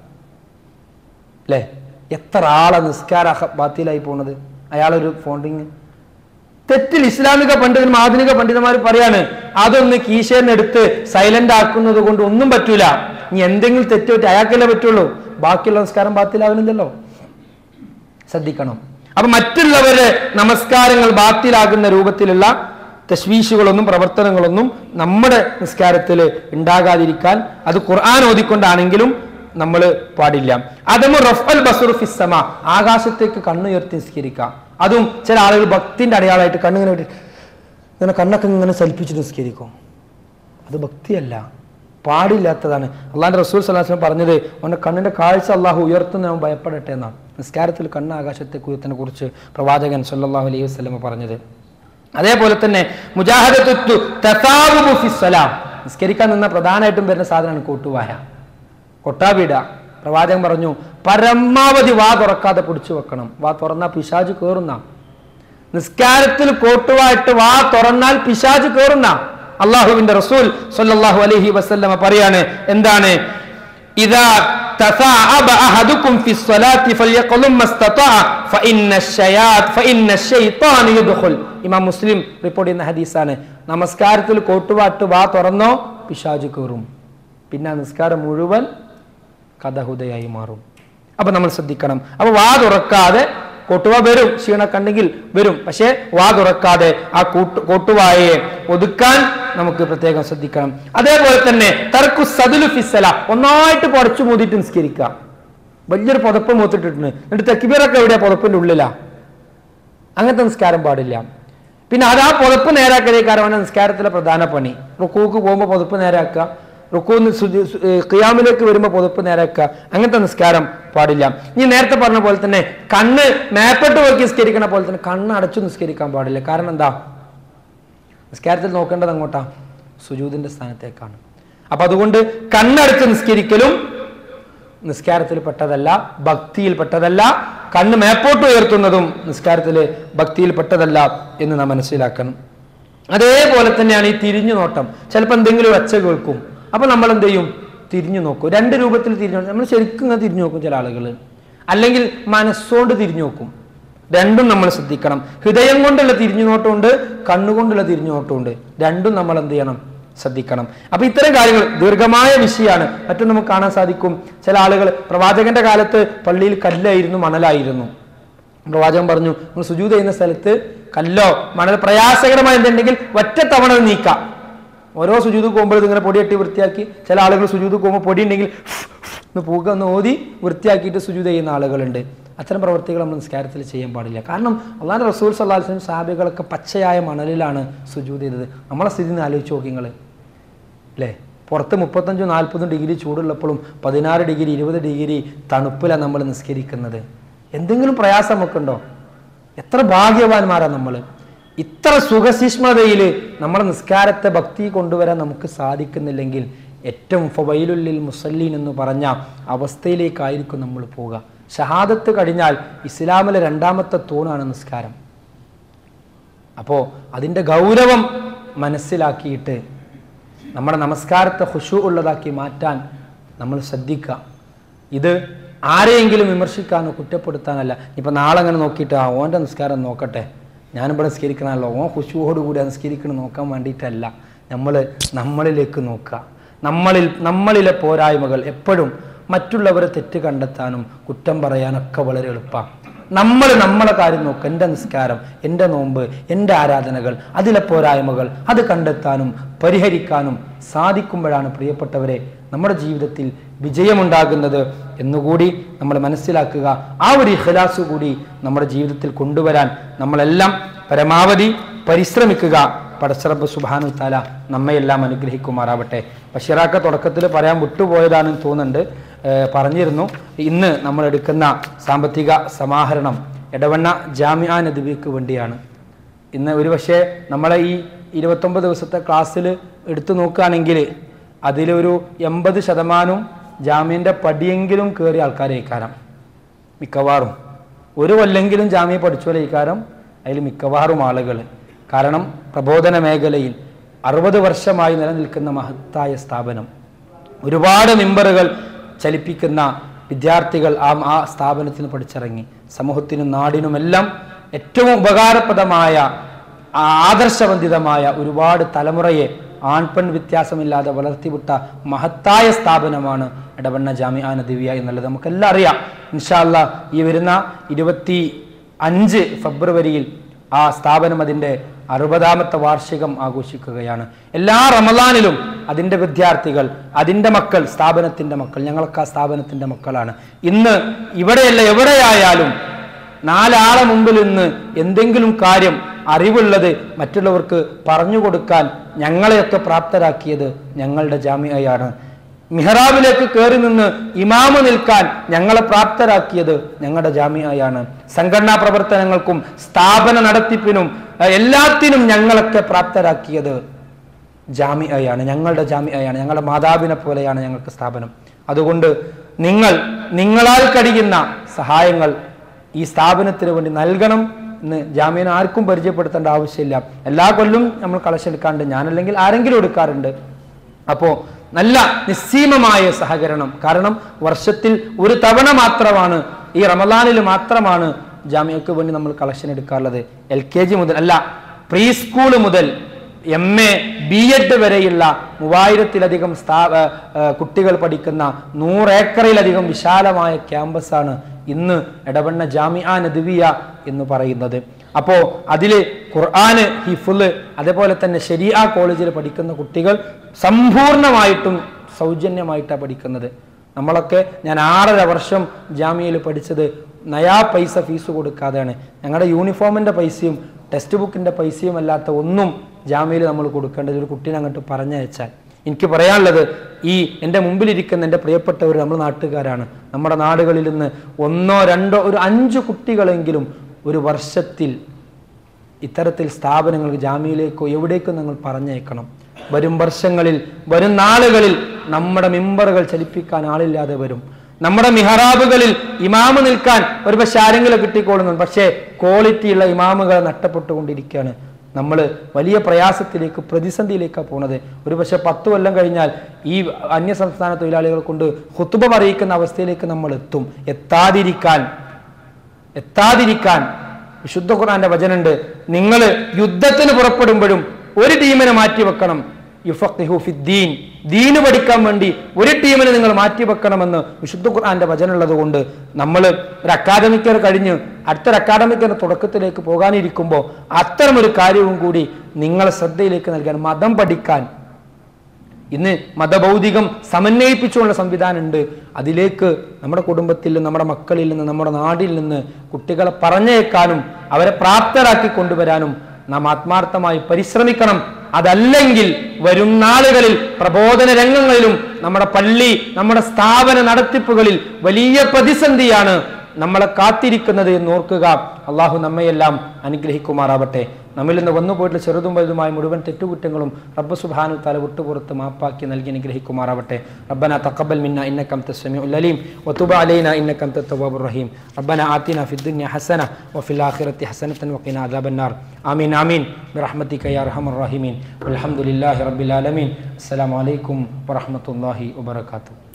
അല്ലേ എത്ര ആളെ നിസ്കാര ബാത്തിലായി പോണത് അയാളൊരു ഫോൺ റിങ് തെറ്റിൽ ഇസ്ലാമിക പണ്ഡിതന്മാർ ആധുനിക പണ്ഡിതന്മാർ പറയാണ് അതൊന്ന് കീശേന്ന് എടുത്ത് സൈലന്റ് ആക്കുന്നത് കൊണ്ട് ഒന്നും പറ്റൂല ഇനി എന്തെങ്കിലും തെറ്റ് പറ്റി അയാൾക്കല്ലേ പറ്റുള്ളൂ ബാക്കിയുള്ള നമസ്കാരം ബാത്തിലാകുന്നില്ലല്ലോ ശ്രദ്ധിക്കണം അപ്പൊ മറ്റുള്ളവരെ നമസ്കാരങ്ങൾ ബാത്തിലാകുന്ന രൂപത്തിലുള്ള തശ്വീഷുകളൊന്നും പ്രവർത്തനങ്ങളൊന്നും നമ്മുടെ നിസ്കാരത്തിൽ ഉണ്ടാകാതിരിക്കാൻ അത് ഖുർആൻ ഓതിക്കൊണ്ടാണെങ്കിലും നമ്മൾ പാടില്ല അതമു റഫൽ ബസുർ ഫിസ്സമ ആകാശത്തേക്ക് കണ്ണുയർത്തി നിസ്കരിക്കാം അതും ചില ആളുകൾ ഭക്തിന്റെ അടയാളമായിട്ട് കണ്ണിങ്ങനെ ഇട്ട് ഇങ്ങനെ കണ്ണൊക്കെ ഇങ്ങനെ സൽപ്പിച്ച് നിസ്കരിക്കും അത് ഭക്തിയല്ല പാടില്ലാത്തതാണ് അള്ളാന്റെ റസൂൽ സലാഹം പറഞ്ഞത് അവന്റെ കണ്ണിന്റെ കാഴ്ച അള്ളാഹു ഉയർത്തുന്ന അവൻ ഭയപ്പെടട്ടെ എന്നാണ് നിസ്കാരത്തിൽ കണ്ണ് ആകാശത്തേക്ക് ഉയർത്തിനെ കുറിച്ച് പ്രവാചകൻ സല്ലല്ലാഹു അലൈഹി വസല്ലമ പറഞ്ഞത് അതേപോലെ തന്നെ മുജാഹദത്തു തസാവുബു ഫിസ്സലാം നിസ്കരിക്കാൻ നിന്ന പ്രധാനമായിട്ടും വരുന്ന സാധനമാണ് കൂട്ടുവായ കൊട്ടാവീട പ്രവാചകൻ പറഞ്ഞു പരമാവധി വാ തുറക്കാതെ പിടിച്ചു വെക്കണം വാ തുറന്നാൽ പിശാജ് കയറുന്ന നിസ്കാരത്തിൽ കോട്ടുവായിട്ട് വാ തുറന്നാൽ പിശാജ് കയറുന്ന അള്ളാഹുവിന്റെ റസൂൽ സല്ലല്ലാഹു അലൈഹി വസല്ലമ പറയാണ് എന്താണ് ഇദാ തസാഅബ അഹദുക്കും ഫി സ്വലാത്തി ഫല്യഖളും മസ്തതഅ ഫഇന്ന الشياط ഫഇന്ന الشيطان يدخل ഇമാം മുസ്ലിം റിപ്പോർട്ട് ചെയ്യുന്ന ഹദീസാണ് നമസ്കാരത്തിൽ കോട്ടുവാട്ട് വാ തുറന്നോ പിശാജ് കയറും പിന്നെ ആ നിസ്കാരം മുഴുവൻ കഥഹുതയായി മാറും അപ്പൊ നമ്മൾ ശ്രദ്ധിക്കണം അപ്പൊ വാ തുറക്കാതെ കൊട്ടുവ വരും ക്ഷീണക്കണ്ടെങ്കിൽ വരും പക്ഷേ വാ തുറക്കാതെ ആ കൂട്ടു കൊട്ടുവായയെ ഒതുക്കാൻ നമുക്ക് പ്രത്യേകം ശ്രദ്ധിക്കണം അതേപോലെ തന്നെ തർക്കു സദുലു ഫിസല ഒന്നായിട്ട് പുറച്ചു മൂതിയിട്ട് നിസ്കരിക്കുക വലിയൊരു പുതപ്പ് മൂത്തിട്ടിട്ടുണ്ട് എന്നിട്ട് തെക്കിബീറൊക്കെ എവിടെയാ പുതപ്പിന്റെ ഉള്ളിലാ അങ്ങനത്തെ നിസ്കാരം പാടില്ല പിന്നെ അത് ആ പുതപ്പ് നേരാക്കലേക്കാരമാണ് നിസ്കാരത്തിലെ പ്രധാന പണി റുക്കൂക്ക് പോകുമ്പോൾ പുതപ്പ് നേരാക്കുക റുക്കൂന്ന് ഖിയാമിലേക്ക് വരുമ്പോൾ പുതപ്പ് നേരാക്കുക അങ്ങനത്തെ നിസ്കാരം പാടില്ല ഇനി നേരത്തെ പറഞ്ഞ പോലെ തന്നെ കണ്ണ് മേപ്പെട്ട് നോക്കി നിസ്കരിക്കണ പോലെ തന്നെ കണ്ണ് അടച്ചു നിസ്കരിക്കാൻ പാടില്ല കാരണം എന്താ നിസ്കാരത്തിൽ നോക്കേണ്ടത് അങ്ങോട്ടാ സുജൂദിന്റെ സ്ഥാനത്തേക്കാണ് അപ്പൊ അതുകൊണ്ട് കണ്ണടച്ച് നിസ്കരിക്കലും നിസ്കാരത്തിൽ പെട്ടതല്ല ഭക്തിയിൽ പെട്ടതല്ല കണ്ണ് മേപ്പോട്ട് ഉയർത്തുന്നതും നിസ്കാരത്തിൽ ഭക്തിയിൽ പെട്ടതല്ല എന്ന് നാം മനസ്സിലാക്കണം അതേപോലെ തന്നെയാണ് ഈ തിരിഞ്ഞു നോട്ടം ചിലപ്പോൾ എന്തെങ്കിലും ഒരു ഒച്ച കേൾക്കും അപ്പൊ നമ്മൾ എന്ത് ചെയ്യും തിരിഞ്ഞു നോക്കും രണ്ട് രൂപത്തിൽ തിരിഞ്ഞു നോക്കും നമ്മൾ ശരിക്കും ഇങ്ങനെ തിരിഞ്ഞു നോക്കും ചില ആളുകൾ അല്ലെങ്കിൽ മനസ്സുകൊണ്ട് തിരിഞ്ഞു നോക്കും രണ്ടും നമ്മൾ ശ്രദ്ധിക്കണം ഹൃദയം കൊണ്ടുള്ള തിരിഞ്ഞു നോട്ടമുണ്ട് കണ്ണുകൊണ്ടുള്ള തിരിഞ്ഞു നോട്ടമുണ്ട് രണ്ടും നമ്മൾ എന്ത് ചെയ്യണം ശ്രദ്ധിക്കണം അപ്പൊ ഇത്തരം കാര്യങ്ങൾ ദീർഘമായ വിഷയമാണ് മറ്റും നമുക്ക് കാണാൻ സാധിക്കും ചില ആളുകൾ പ്രവാചകന്റെ കാലത്ത് പള്ളിയിൽ കല്ലായിരുന്നു മണലായിരുന്നു പ്രവാചകൻ പറഞ്ഞു നമ്മൾ സുജൂത് ചെയ്യുന്ന സ്ഥലത്ത് കല്ലോ മണൽ പ്രയാസകരമായ എന്തുണ്ടെങ്കിൽ ഒറ്റ തവണ അത് നീക്കാം ഓരോ സുജൂത് പോകുമ്പോൾ ഇതിങ്ങനെ പൊടിയട്ടി വൃത്തിയാക്കി ചില ആളുകൾ സുജൂത് പോകുമ്പോൾ പൊടി ഉണ്ടെങ്കിൽ ഒന്ന് പൂക്ക ഒന്ന് ഓതി വൃത്തിയാക്കിയിട്ട് സുജൂത് ചെയ്യുന്ന ആളുകളുണ്ട് അത്തരം പ്രവൃത്തികൾ നമ്മൾ നിസ്കാരത്തിൽ ചെയ്യാൻ പാടില്ല കാരണം അള്ളാഹ് റസൂൽ സല്ലാസ്ലം സാബികളൊക്കെ പച്ചയായ മണലിലാണ് സുജൂത് ചെയ്തത് നമ്മളെ സ്ഥിതി ഒന്ന് ആലോചിച്ച് നോക്കി നിങ്ങൾ അല്ലേ പുറത്ത് മുപ്പത്തഞ്ചും നാൽപ്പതും ഡിഗ്രി ചൂടുള്ളപ്പോഴും പതിനാറ് ഡിഗ്രി ഇരുപത് ഡിഗ്രി തണുപ്പിലാണ് നമ്മൾ നിസ്കരിക്കുന്നത് എന്തെങ്കിലും പ്രയാസം നമുക്ക് ഉണ്ടോ എത്ര ഭാഗ്യവാന്മാരാണ് നമ്മൾ ഇത്ര സുഖസൂക്ഷ്മതയിൽ നമ്മളെ നിസ്കാരത്തെ ഭക്തി കൊണ്ടുവരാൻ നമുക്ക് സാധിക്കുന്നില്ലെങ്കിൽ ഏറ്റവും ഫവൈലുല്ലിൽ മുസല്ലീൻ എന്ന് പറഞ്ഞ അവസ്ഥയിലേക്കായിരിക്കും നമ്മൾ പോവുക ഷഹാദത്ത് കഴിഞ്ഞാൽ ഇസ്ലാമിലെ രണ്ടാമത്തെ തൂണാണ് നിസ്കാരം അപ്പോൾ അതിൻ്റെ ഗൗരവം മനസ്സിലാക്കിയിട്ട് നമ്മുടെ നമസ്കാരത്തെ ഹുഷു ഉള്ളതാക്കി മാറ്റാൻ നമ്മൾ ശ്രദ്ധിക്കുക ഇത് ആരെയെങ്കിലും വിമർശിക്കാനോ കുറ്റപ്പെടുത്താനല്ല ഇപ്പം നാളെ അങ്ങനെ നോക്കിയിട്ട് ആ ഓൻ്റെ നിസ്കാരം നോക്കട്ടെ ഞാനിവിടെ നിസ്കരിക്കണമല്ലോ ഓൻ ഹുഷുവോടുകൂടി നിസ്കരിക്കണം നോക്കാൻ വേണ്ടിയിട്ടല്ല നമ്മൾ നമ്മളിലേക്ക് നോക്കുക നമ്മളിൽ നമ്മളിലെ പോരായ്മകൾ എപ്പോഴും മറ്റുള്ളവരെ തെറ്റ് കണ്ടെത്താനും കുറ്റം പറയാനൊക്കെ വളരെ എളുപ്പമാണ് നമ്മൾ നമ്മളെ കാര്യം നോക്കുക എൻ്റെ നിസ്കാരം എൻ്റെ നോമ്പ് എൻ്റെ ആരാധനകൾ അതിലെ പോരായ്മകൾ അത് കണ്ടെത്താനും പരിഹരിക്കാനും സാധിക്കുമ്പോഴാണ് പ്രിയപ്പെട്ടവരെ നമ്മുടെ ജീവിതത്തിൽ വിജയമുണ്ടാകുന്നത് എന്നുകൂടി നമ്മൾ മനസ്സിലാക്കുക ആ ഒരു ഇഖലാസ് കൂടി നമ്മുടെ ജീവിതത്തിൽ കൊണ്ടുവരാൻ നമ്മളെല്ലാം പരമാവധി പരിശ്രമിക്കുക പടച്ചറബ് സുബാനു താല നമ്മയെല്ലാം അനുഗ്രഹിക്കുമാറാവട്ടെ ബഷീറാക്ക തുടക്കത്തിൽ പറയാൻ വിട്ടുപോയതാണെന്ന് തോന്നുന്നുണ്ട് ഏഹ് പറഞ്ഞിരുന്നു ഇന്ന് നമ്മൾ എടുക്കുന്ന സാമ്പത്തിക സമാഹരണം എടവണ്ണ ജാമ്യ നദിബിക്ക് വേണ്ടിയാണ് ഇന്ന് ഒരു പക്ഷേ നമ്മളെ ഈ ഇരുപത്തൊമ്പത് ദിവസത്തെ ക്ലാസ്സിൽ എടുത്തു നോക്കുകയാണെങ്കിൽ അതിലൊരു എൺപത് ശതമാനവും ജാമ്യൻ്റെ പടിയെങ്കിലും കയറിയ ആൾക്കാരെ ഇക്കാരം മിക്കവാറും ഒരു കൊല്ലെങ്കിലും ജാമ്യ പഠിച്ചോലെ ഇക്കാരം അതിൽ മിക്കവാറും ആളുകൾ കാരണം പ്രബോധന മേഖലയിൽ അറുപത് വർഷമായി നിലനിൽക്കുന്ന മഹത്തായ സ്ഥാപനം ഒരുപാട് മെമ്പറുകൾ ചലിപ്പിക്കുന്ന വിദ്യാർത്ഥികൾ ആ ആ സ്ഥാപനത്തിൽ പഠിച്ചിറങ്ങി സമൂഹത്തിനും നാടിനുമെല്ലാം ഏറ്റവും ഉപകാരപ്രദമായ ആദർശവന്തിതമായ ഒരുപാട് തലമുറയെ ആൺപെൺ വ്യത്യാസമില്ലാതെ വളർത്തിവിട്ട മഹത്തായ സ്ഥാപനമാണ് ഇടവണ്ണ ജാമ്യ നദിവിയ എന്നുള്ളത് നമുക്കെല്ലാം അറിയാം ഇൻഷാല്ല ഈ വരുന്ന ഇരുപത്തി അഞ്ച് ഫെബ്രുവരിയിൽ ആ സ്ഥാപനം അതിൻ്റെ അറുപതാമത്തെ വാർഷികം ആഘോഷിക്കുകയാണ് എല്ലാ റമദാനിലും അതിൻ്റെ വിദ്യാർത്ഥികൾ അതിൻ്റെ മക്കൾ സ്ഥാപനത്തിൻ്റെ മക്കൾ ഞങ്ങളൊക്കെ ആ സ്ഥാപനത്തിൻ്റെ മക്കളാണ് ഇന്ന് ഇവിടെയല്ല എവിടെയായാലും നാലാളെ മുമ്പിൽ നിന്ന് എന്തെങ്കിലും കാര്യം അറിവുള്ളത് മറ്റുള്ളവർക്ക് പറഞ്ഞു കൊടുക്കാൻ ഞങ്ങളെയൊക്കെ പ്രാപ്തരാക്കിയത് ഞങ്ങളുടെ ജാമ്യയാണ് മിഹ്റാബിലേക്ക് കയറി നിന്ന് ഇമാമ് നിൽക്കാൻ ഞങ്ങളെ പ്രാപ്തരാക്കിയത് ഞങ്ങളുടെ ജാമ്യയാണ് സംഘടനാ പ്രവർത്തനങ്ങൾക്കും സ്ഥാപന നടത്തിപ്പിനും അഹ് എല്ലാത്തിനും ഞങ്ങളൊക്കെ പ്രാപ്തരാക്കിയത് ജാമ്യയാണ് ഞങ്ങളുടെ ജാമ്യയാണ് ഞങ്ങളുടെ മാതാവിനെ പോലെയാണ് ഞങ്ങൾക്ക് സ്ഥാപനം അതുകൊണ്ട് നിങ്ങൾ നിങ്ങളാൽ കഴിയുന്ന സഹായങ്ങൾ ഈ സ്ഥാപനത്തിന് വേണ്ടി നൽകണം എന്ന് ജാമ്യന് ആർക്കും പരിചയപ്പെടുത്തേണ്ട ആവശ്യമില്ല എല്ലാ കൊല്ലും നമ്മൾ കളക്ഷൻ എടുക്കാറുണ്ട് ഞാനല്ലെങ്കിൽ ആരെങ്കിലും എടുക്കാറുണ്ട് അപ്പോൾ നല്ല നിസ്സീമമായ സഹകരണം കാരണം വർഷത്തിൽ ഒരു തവണ മാത്രമാണ് ഈ റമദാനിൽ മാത്രമാണ് ജാമ്യക്ക് വേണ്ടി നമ്മൾ കളക്ഷൻ എടുക്കാറുള്ളത് എൽ കെ ജി മുതൽ അല്ല പ്രീ സ്കൂൾ മുതൽ എം എ ബി എഡ് വരെയുള്ള മൂവായിരത്തിലധികം സ്ഥാ ആ, ആ, കുട്ടികൾ പഠിക്കുന്ന നൂറേക്കറിലധികം വിശാലമായ ക്യാമ്പസാണ് ഇന്ന് എടവണ്ണ ജാമിഅ നദ്വിയ എന്ന് പറയുന്നത് അപ്പോൾ അതിൽ ഖുർആന് ഹിഫുല് അതേപോലെ തന്നെ ശരിയ കോളേജിൽ പഠിക്കുന്ന കുട്ടികൾ സമ്പൂർണ്ണമായിട്ടും സൗജന്യമായിട്ടാണ് പഠിക്കുന്നത് നമ്മളൊക്കെ ഞാൻ ആറര വർഷം ജാമ്യയിൽ പഠിച്ചത് നയാ പൈസ ഫീസ് കൊടുക്കാതെയാണ് ഞങ്ങളുടെ യൂണിഫോമിൻ്റെ പൈസയും ടെക്സ്റ്റ് ബുക്കിൻ്റെ പൈസയും അല്ലാത്ത ഒന്നും ജാമ്യയിൽ നമ്മൾ കൊടുക്കേണ്ടത് ഒരു കുട്ടീനെ അങ്ങോട്ട് പറഞ്ഞയച്ചാൽ എനിക്ക് പറയാനുള്ളത് ഈ എൻ്റെ മുമ്പിലിരിക്കുന്ന എൻ്റെ പ്രിയപ്പെട്ടവർ നമ്മുടെ നാട്ടുകാരാണ് നമ്മുടെ നാടുകളിൽ നിന്ന് ഒന്നോ രണ്ടോ ഒരു അഞ്ച് കുട്ടികളെങ്കിലും ഒരു വർഷത്തിൽ ഇത്തരത്തിൽ സ്ഥാപനങ്ങൾക്ക് ജാമ്യയിലേക്കോ എവിടേക്കോ നിങ്ങൾ പറഞ്ഞേക്കണം വരും വർഷങ്ങളിൽ വരും നാളുകളിൽ നമ്മുടെ മിമ്പറുകൾ ചലിപ്പിക്കാൻ ആളില്ലാതെ വരും നമ്മുടെ മിഹറാബുകളിൽ ഇമാമ് നിൽക്കാൻ ഒരു പക്ഷെ ആരെങ്കിലും കിട്ടിക്കോളുന്നു പക്ഷേ ക്വാളിറ്റിയുള്ള ഇമാമുകൾ നഷ്ടപ്പെട്ടുകൊണ്ടിരിക്കുകയാണ് നമ്മൾ വലിയ പ്രയാസത്തിലേക്ക് പ്രതിസന്ധിയിലേക്കാണ് പോണത് ഒരു പക്ഷെ പത്ത് കൊല്ലം കഴിഞ്ഞാൽ ഈ അന്യസംസ്ഥാന തൊഴിലാളികൾ കൊണ്ട് ഹുത്തുബ അറിയിക്കുന്ന അവസ്ഥയിലേക്ക് നമ്മൾ എത്തും എത്താതിരിക്കാൻ എത്താതിരിക്കാൻ വിശുദ്ധ ഖുർആന്റെ വചനുണ്ട് നിങ്ങൾ യുദ്ധത്തിന് പുറപ്പെടുമ്പോഴും ഒരു ടീമിനെ മാറ്റി വെക്കണം യുഫഖിഹു ഫിദ്ദീൻ ദീന് പഠിക്കാൻ വേണ്ടി ഒരു ടീമിനെ നിങ്ങൾ മാറ്റി വെക്കണമെന്ന് വിശുദ്ധ ഖുർആന്റെ വചനുള്ളത് കൊണ്ട് നമ്മൾ ഒരു അക്കാദമിക് ഇയർ കഴിഞ്ഞ് അടുത്തൊരു അക്കാദമിക് ഇയർ തുടക്കത്തിലേക്ക് പോകാനിരിക്കുമ്പോൾ അത്തരം ഒരു കാര്യവും കൂടി നിങ്ങളെ ശ്രദ്ധയിലേക്ക് നൽകാൻ മതം പഠിക്കാൻ ഇന്ന് മതഭൗതികം സമന്വയിപ്പിച്ചുകൊണ്ടുള്ള സംവിധാനം ഉണ്ട് അതിലേക്ക് നമ്മുടെ കുടുംബത്തിൽ നിന്ന് നമ്മുടെ മക്കളിൽ നിന്ന് നമ്മുടെ നാടിൽ നിന്ന് കുട്ടികളെ പറഞ്ഞേക്കാനും അവരെ പ്രാപ്തരാക്കി കൊണ്ടുവരാനും നാം ആത്മാർത്ഥമായി പരിശ്രമിക്കണം അതല്ലെങ്കിൽ വരും നാളുകളിൽ പ്രബോധന രംഗങ്ങളിലും നമ്മുടെ പള്ളി നമ്മുടെ സ്ഥാപന നടത്തിപ്പുകളിൽ വലിയ പ്രതിസന്ധിയാണ് നമ്മളെ കാത്തിരിക്കുന്നത് എന്ന് ഓർക്കുക അള്ളാഹു നമ്മയെല്ലാം അനുഗ്രഹിക്കുമാറാവട്ടെ നമ്മിൽ നിന്ന് വന്നു പോയിട്ടുള്ള ചെറുതും വലുതുമായ മുഴുവൻ തെറ്റുകുറ്റങ്ങളും റബ്ബ് സുബ്ഹാനഹു തആല വിട്ടുപുറത്ത് മാപ്പാക്കി നൽകി അനുഗ്രഹിക്കുമാറാവട്ടെ റബ്ബന തഖബ്ബൽ മിന്ന ഇന്നക അൻത സമീഉൽ അലീം വതുബ് അലൈന ഇന്നക അൻത തവ്വാബുർ റഹീം റബ്ബന ആതിന ഫിദ് ദുനിയ ഹസന വഫിൽ ആഖിറതി ഹസനതൻ വഖിന അദാബൻ നാർ ആമീൻ ആമീൻ ബിറഹ്മതിക യാ അർഹമർ റഹീമീൻ വൽഹംദുലില്ലാഹി റബ്ബിൽ ആലമീൻ അസ്സലാമു അലൈക്കും വറഹ്മത്തുള്ളാഹി വബറകാതുഹു